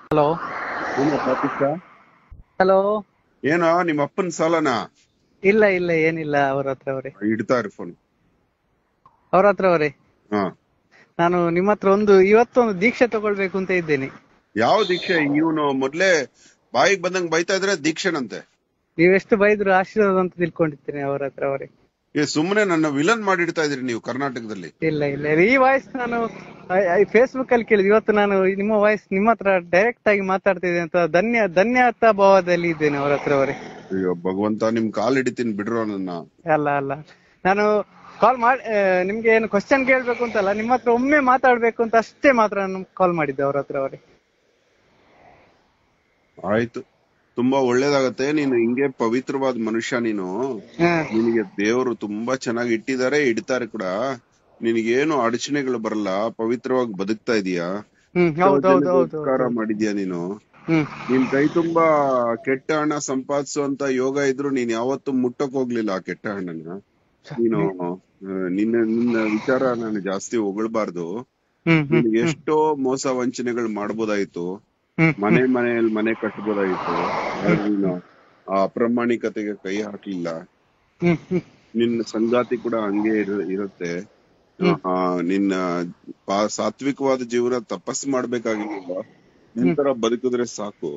Hello ಏನು ಪಾಪಿಷ್ಟ hello ಏನೋ ನಿಮ್ಮ ಅಪ್ಪನ ಸಾಲನ ಇಲ್ಲ ಇಲ್ಲ ಏನಿಲ್ಲ ಅವ್ರ ಹತ್ರ ಅವರೇ ಇಡ್ತಾ ಇರು ಫೋನ್ ಅವ್ರ ಹತ್ರ ಅವರೇ ಹಾ ನಾನು ನಿಮ್ಮ ಹತ್ರ ಒಂದು ಇವತ್ತೊಂದು ದೀಕ್ಷೆ ತಗೊಳ್ಬೇಕು ಅಂತ ಇದ್ದೇನೆ ಯಾವ ದೀಕ್ಷೆ ಇವನು ಮೊದ್ಲೇ ಬಾಯಿಗೆ ಬಂದಂಗ್ ಬೈತಾ ಇದ್ರೆ ದೀಕ್ಷೆನಂತೆ ನೀವೆಷ್ಟು ಬೈದ್ರು ಆಶೀರ್ವಾದ ಅಂತ ತಿಳ್ಕೊಂಡಿದ್ದೇನೆ ಅವ್ರ ಹತ್ರ ಅವರೇ ಏ ಸುಮ್ನೆ ನನ್ನ ವಿಲನ್ ಮಾಡಿಡ್ತಾ ಇದ್ರಿ ನೀವು ಕರ್ನಾಟಕದಲ್ಲಿ ಇಲ್ಲ ಇಲ್ಲ ಈ ವಾಯ್ಸ್ ನಾನು ಫೇಸ್ಬುಕ್ ಅಲ್ಲಿ ಕೇಳಿದ್ ಇವತ್ತು ನಾನು ನಿಮ್ಮ ವಾಯ್ಸ್ ನಿಮ್ಮ ಹತ್ರ ಡೈರೆಕ್ಟ್ ಆಗಿ ಮಾತಾಡ್ತಿದ್ದೇನೆ ಅಂತ ಧನ್ಯ ಧನ್ಯತಾ ಭಾವದಲ್ಲಿ ಇದ್ದೇನೆ ಅವ್ರ ಹತ್ರ ಅವರೇ ಅಯ್ಯೋ ಭಗವಂತ ನಿಮ್ ಕಾಲ್ ಹಿಡಿತೀನಿ ಬಿಡ್ರೋ ನನ್ನ ಅಲ್ಲ ಅಲ್ಲ ನಾನು ಕಾಲ್ ಮಾಡಿ ಆ, ನಿಮ್ಗೆ ಏನು ಕ್ವಶನ್ ಕೇಳ್ಬೇಕು ಅಂತಲ್ಲ ನಿಮ್ಮ ಹತ್ರ ಒಮ್ಮೆ ಮಾತಾಡ್ಬೇಕು ಅಂತ ಅಷ್ಟೇ ಮಾತ್ರ ನಾನು ಕಾಲ್ ಮಾಡಿದ್ದೆ ಅವ್ರ ಹತ್ರ ಅವರೇ ಆಯ್ತು ತುಂಬಾ ಒಳ್ಳೇದಾಗತ್ತೆ ನೀನು ಹಿಂಗೆ ಪವಿತ್ರವಾದ ಮನುಷ್ಯ ನೀನು ಹಾ ನಿನಗೆ ದೇವರು ತುಂಬಾ ಚೆನ್ನಾಗಿ ಇಟ್ಟಿದ್ದಾರೆ ಇಡ್ತಾರೆ ಕೂಡ ನಿನಗೇನು ಅಡಚಣೆಗಳು ಬರಲ್ಲ ಪವಿತ್ರವಾಗಿ ಬದುಕ್ತಾ ಇದೀಯಾ ಹ್ಮ್ ಹೌದು ಹೌದು ಹೌದು ಉಪಕಾರ ಮಾಡಿದ್ಯಾ ನೀನು ಹ್ಮ್ ನಿನ್ ಕೈ ತುಂಬಾ ಕೆಟ್ಟ ಹಣ ಸಂಪಾದಿಸುವಂತ ಯೋಗ ಇದ್ರು ನೀನ್ ಯಾವತ್ತೂ ಮುಟ್ಟಕ್ ಹೋಗ್ಲಿಲ್ಲ ಆ ಕೆಟ್ಟ ಹಣ್ಣನ್ನ ನೀನು ಆ, ನಿನ್ನ ನಿನ್ನ ವಿಚಾರ ನಾನು ಜಾಸ್ತಿ ಹೊಗಳ್ಬಾರ್ದು ಹ್ಮ್ ಹ್ಮ್ ನಿನ್ಗೆ ಎಷ್ಟೋ ಮೋಸ ವಂಚನೆಗಳು ಮಾಡ್ಬೋದಾಯ್ತು ಹ್ಮ್ ಮನೆ ಮನೆಯಲ್ಲಿ ಮನೆ ಕಟ್ಬೋದಾಗಿತ್ತು ಆದ್ರೆ ನೀನು ಆ ಅಪ್ರಾಮಾಣಿಕತೆಗೆ ಕೈ ಹಾಕ್ಲಿಲ್ಲ ಹ್ಮ್ ಹ್ಮ್ ನಿನ್ನ ಸಂಗಾತಿ ಕೂಡ ಹಂಗೆ ಇರ- ಇರುತ್ತೆ ಆ, ನಿನ್ನ ಪಾ- ಸಾತ್ವಿಕವಾದ ಜೀವನ ತಪಸ್ ಮಾಡ್ಬೇಕಾಗಿಲ್ಲ ನಿಂತರ ಬದುಕಿದ್ರೆ ಸಾಕು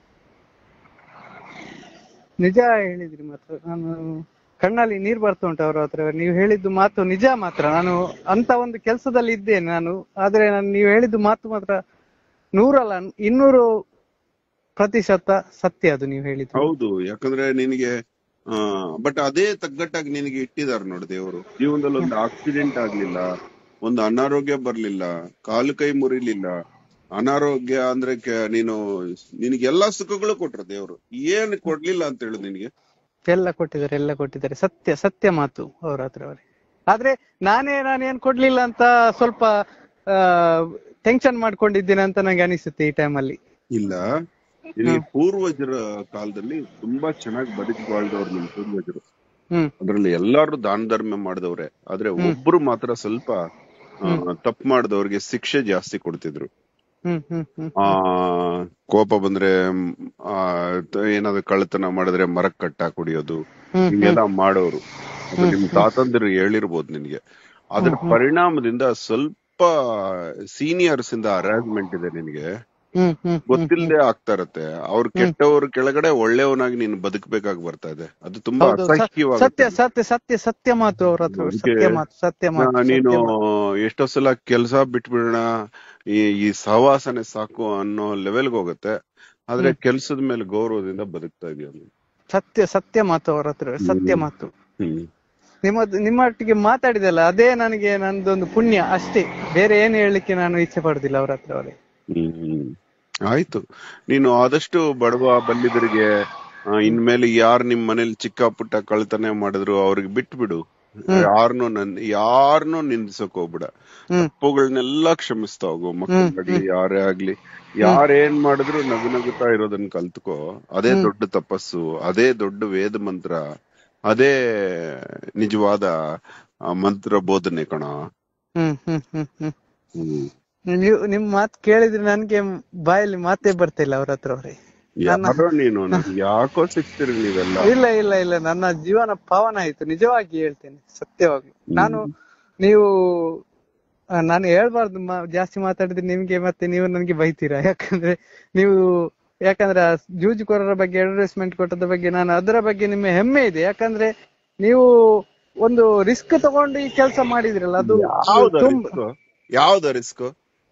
ನಿಜ ಹೇಳಿದ್ರಿ ಮಾತ್ರ ನಾನು ಕಣ್ಣಲ್ಲಿ ನೀರ್ ಬರ್ತಾ ಉಂಟು ಅವ್ರ ಹತ್ರ ನೀವು ಹೇಳಿದ್ದು ಮಾತು ನಿಜ ಮಾತ್ರ ನಾನು ಅಂತ ಒಂದು ಕೆಲಸದಲ್ಲಿ ಇದ್ದೇನೆ ನಾನು ಆದ್ರೆ ನಾನು ನೀವು ಹೇಳಿದ್ದು ಮಾತು ಮಾತ್ರ ನೂರಲ್ಲ ಇನ್ನೂರು ಪ್ರತಿಶತ ಸತ್ಯ ಅದು ನೀವು ಹೇಳಿದ್ದು ಹೌದು ಯಾಕಂದ್ರೆ ನಿನಗೆ ಆ ಬಟ್ ಅದೇ ತಗ್ಗಟ್ಟಾಗಿ ನಿನಗೆ ಇಟ್ಟಿದಾರೆ ನೋಡಿ ದೇವರು ಜೀವನದಲ್ಲಿ ಒಂದು ಆಕ್ಸಿಡೆಂಟ್ ಆಗ್ಲಿಲ್ಲ ಒಂದು ಅನಾರೋಗ್ಯ ಬರ್ಲಿಲ್ಲ ಕಾಲು ಕೈ ಮುರಿಲಿಲ್ಲ ಅನಾರೋಗ್ಯ ಅಂದ್ರೆ ಕೆ- ನೀನು ನಿನಗೆ ಎಲ್ಲಾ ಸುಖಗಳು ಕೊಟ್ರ ದೇವರು ಏನ್ ಕೊಡ್ಲಿಲ್ಲ ಅಂತ ಹೇಳು ನಿನಗೆ ಎಲ್ಲ ಕೊಟ್ಟಿದ್ದಾರೆ ಎಲ್ಲ ಕೊಟ್ಟಿದ್ದಾರೆ ಸತ್ಯ ಸತ್ಯ ಮಾತು ಅವ್ರ ಹತ್ರ ಅವರೇ ಆದ್ರೆ ನಾನೇ ನಾನು ಏನ್ ಕೊಡ್ಲಿಲ್ಲ ಅಂತ ಸ್ವಲ್ಪ ಟೆನ್ಷನ್ ಮಾಡ್ಕೊಂಡಿದ್ದೇನೆ ಅಂತ ನಂಗೆ ಅನಿಸುತ್ತೆ ಈ ಟೈಮಲ್ಲಿ ಇಲ್ಲ ನಿನಗೆ ಪೂರ್ವಜರ ಕಾಲದಲ್ಲಿ ತುಂಬಾ ಚೆನ್ನಾಗಿ ಬದುಕಿ ಬಾಳ್ದವ್ರು ನಿಮ್ ಪೂರ್ವಜರು ಹ್ಮ್ ಅದ್ರಲ್ಲಿ ಎಲ್ಲಾರು ದಾನ ಧರ್ಮ ಮಾಡಿದವ್ರೆ ಆದ್ರೆ ಒಬ್ರು ಮಾತ್ರ ಸ್ವಲ್ಪ ತಪ್ಪು ಮಾಡಿದವ್ರಿಗೆ ಶಿಕ್ಷೆ ಜಾಸ್ತಿ ಕೊಡ್ತಿದ್ರು ಹ್ಮ್ ಹ್ಮ್ ಹ್ಮ್ ಆ ಕೋಪ ಬಂದ್ರೆ ಮ್, ಆ ತ- ಏನಾದ್ರು ಕಳ್ಳತನ ಮಾಡಿದ್ರೆ ಮರಕ್ ಕಟ್ಟ ಕುಡಿಯೋದು ಹ್ಮ್, ಹಿಂಗೆಲ್ಲ ಮಾಡೋರು ಅದು ನಿಮ್ ತಾತಂದಿರು ಹೇಳಿರ್ಬೋದು ನಿನ್ಗೆ ಅದ್ರ ಪರಿಣಾಮದಿಂದ ಸ್ವಲ್ಪ ಸೀನಿಯರ್ಸ್ ಇಂದ ಹರಾಸ್ಮೆಂಟ್ ಇದೆ ನಿನ್ಗೆ ಹ್ಮ್ ಹ್ಮ್ ಗೊತ್ತಿಲ್ಲದೆ ಆಗ್ತಾ ಇರತ್ತೆ ಅವ್ರ ಕೆಟ್ಟವ್ರ ಕೆಳಗಡೆ ಒಳ್ಳೆಯವನಾಗಿ ನೀನು ಬದುಕಬೇಕಾಗಿ ಬರ್ತಾ ಇದೆ ಅದು ತುಂಬಾ ಹೌದು ಸ- ಅಸಹ್ಯವಾಗುತ್ತೆ ಸತ್ಯ ಸತ್ಯ ಸತ್ಯ ಸತ್ಯ ಮಾತು ಅವ್ರ ಹತ್ರ ಅದಕ್ಕೆ ಸತ್ಯ ಮಾತು ಸತ್ಯ ಮಾತು ನಾ- ನೀನು ಸತ್ಯ ಮಾತು. ಎಷ್ಟೋ ಸಲ ಕೆಲಸ ಬಿಟ್ಬಿಡೋಣ ಈ ಈ ಸಹವಾಸನೆ ಸಾಕು ಅನ್ನೋ ಲೆವೆಲ್ಗೆ ಹೋಗುತ್ತೆ ಆದ್ರೆ ಕೆಲ್ಸದ ಮೇಲೆ ಗೌರವದಿಂದ ಬದುಕ್ತಾ ಇದೀಯ ನೀನು. ಸತ್ಯ ಸತ್ಯ ಮಾತು ಅವ್ರ ಹತ್ರ ಸತ್ಯ ಮಾತು ಹ್ಮ್ ನಿಮ್ಮದು ನಿಮ್ಮೊಟ್ಟಿಗೆ ಮಾತಾಡಿದಲ್ಲ ಅದೇ ನನಗೆ ನಂದೊಂದು ಪುಣ್ಯ ಅಷ್ಟೇ ಬೇರೆ ಏನು ಹೇಳಲಿಕ್ಕೆ ನಾನು ಇಚ್ಛೆ ಪಡುದಿಲ್ಲ ಅವ್ರ ಹತ್ರ ಅವರೇ ಹ್ಮ್ ಆಯ್ತು ನೀನು ಆದಷ್ಟು ಬಡವ ಬಲ್ಲಿದರಿಗೆ ಆ, ಇನ್ಮೇಲೆ ಯಾರ್ ನಿಮ್ ಮನೇಲಿ ಚಿಕ್ಕ ಪುಟ್ಟ ಕಳ್ತನ ಮಾಡಿದ್ರು ಅವ್ರಿಗೆ ಬಿಟ್ಬಿಡು ಯಾರನ್ನು ನನ್ ಯಾರನ್ನೂ ನಿಂದಿಸಕ್ ಹೋಗ್ಬಿಡ ಹ್ಮ್. ತಪ್ಪುಗಳನ್ನೆಲ್ಲ ಕ್ಷಮಿಸ್ತಾ ಹೋಗು ಮಕ್ಕಳಾಗ್ಲಿ ಯಾರೇ ಆಗ್ಲಿ ಯಾರೇನ್ ಮಾಡಿದ್ರು ನಗು ನಗುತ್ತಾ ಇರೋದನ್ನ ಕಲ್ತ್ಕೋ ಅದೇ ದೊಡ್ಡ ತಪಸ್ಸು ಅದೇ ದೊಡ್ಡ ವೇದ ಮಂತ್ರ ಅದೇ ನಿಜವಾದ ಆ, ಮಂತ್ರ ಬೋಧನೆ ಕಣ ಹ್ಮ್ ಹ್ಮ್ ಹ್ಮ್ ಹ್ಮ್ ಹ್ಮ್ ನೀವು ನಿಮ್ ಮಾತು ಕೇಳಿದ್ರೆ ನನ್ಗೆ ಬಾಯಲ್ಲಿ ಮಾತೇ ಬರ್ತಾ ಇಲ್ಲ ಅವ್ರ ಹತ್ರ ಅವರೇ ಯಾರೋ ನೀನು ನನ್ಗೆ ಯಾಕೋ ಸಿಗ್ತೀರಿ ನೀವೆಲ್ಲ ಇಲ್ಲ ಇಲ್ಲ ಇಲ್ಲ ನನ್ನ ಜೀವನ ಪಾವನ ಆಯ್ತು ನಿಜವಾಗಿ ಹೇಳ್ತೇನೆ ಸತ್ಯವಾಗಿ ನಾನು ನೀವು ಆ, ನಾನು ಹೇಳ್ಬಾರ್ದು ಮಾ- ಜಾಸ್ತಿ ಮಾತಾಡಿದ್ರೆ ನಿಮ್ಗೆ ಮತ್ತೆ ನೀವು ನನಗೆ ಬೈತೀರಾ ಯಾಕಂದ್ರೆ ನೀವು ಯಾಕಂದ್ರೆ ಆ ಜೂಜುಕೋರರ ಬಗ್ಗೆ ಅಡ್ವರ್ಟೈಸ್ಮೆಂಟ್ ಕೊಟ್ಟದ ಬಗ್ಗೆ ನಾನು ಅದರ ಬಗ್ಗೆ ನಿಮ್ಮ ಹೆಮ್ಮೆ ಇದೆ ಯಾಕಂದ್ರೆ ನೀವು ಒಂದು ರಿಸ್ಕ್ ತಗೊಂಡು ಈ ಕೆಲಸ ಮಾಡಿದ್ರಲ್ಲ ಅದು ಯಾವ್ದ ತುಂಬ ರಿಸ್ಕ್ ಯಾವ್ದ ರಿಸ್ಕ್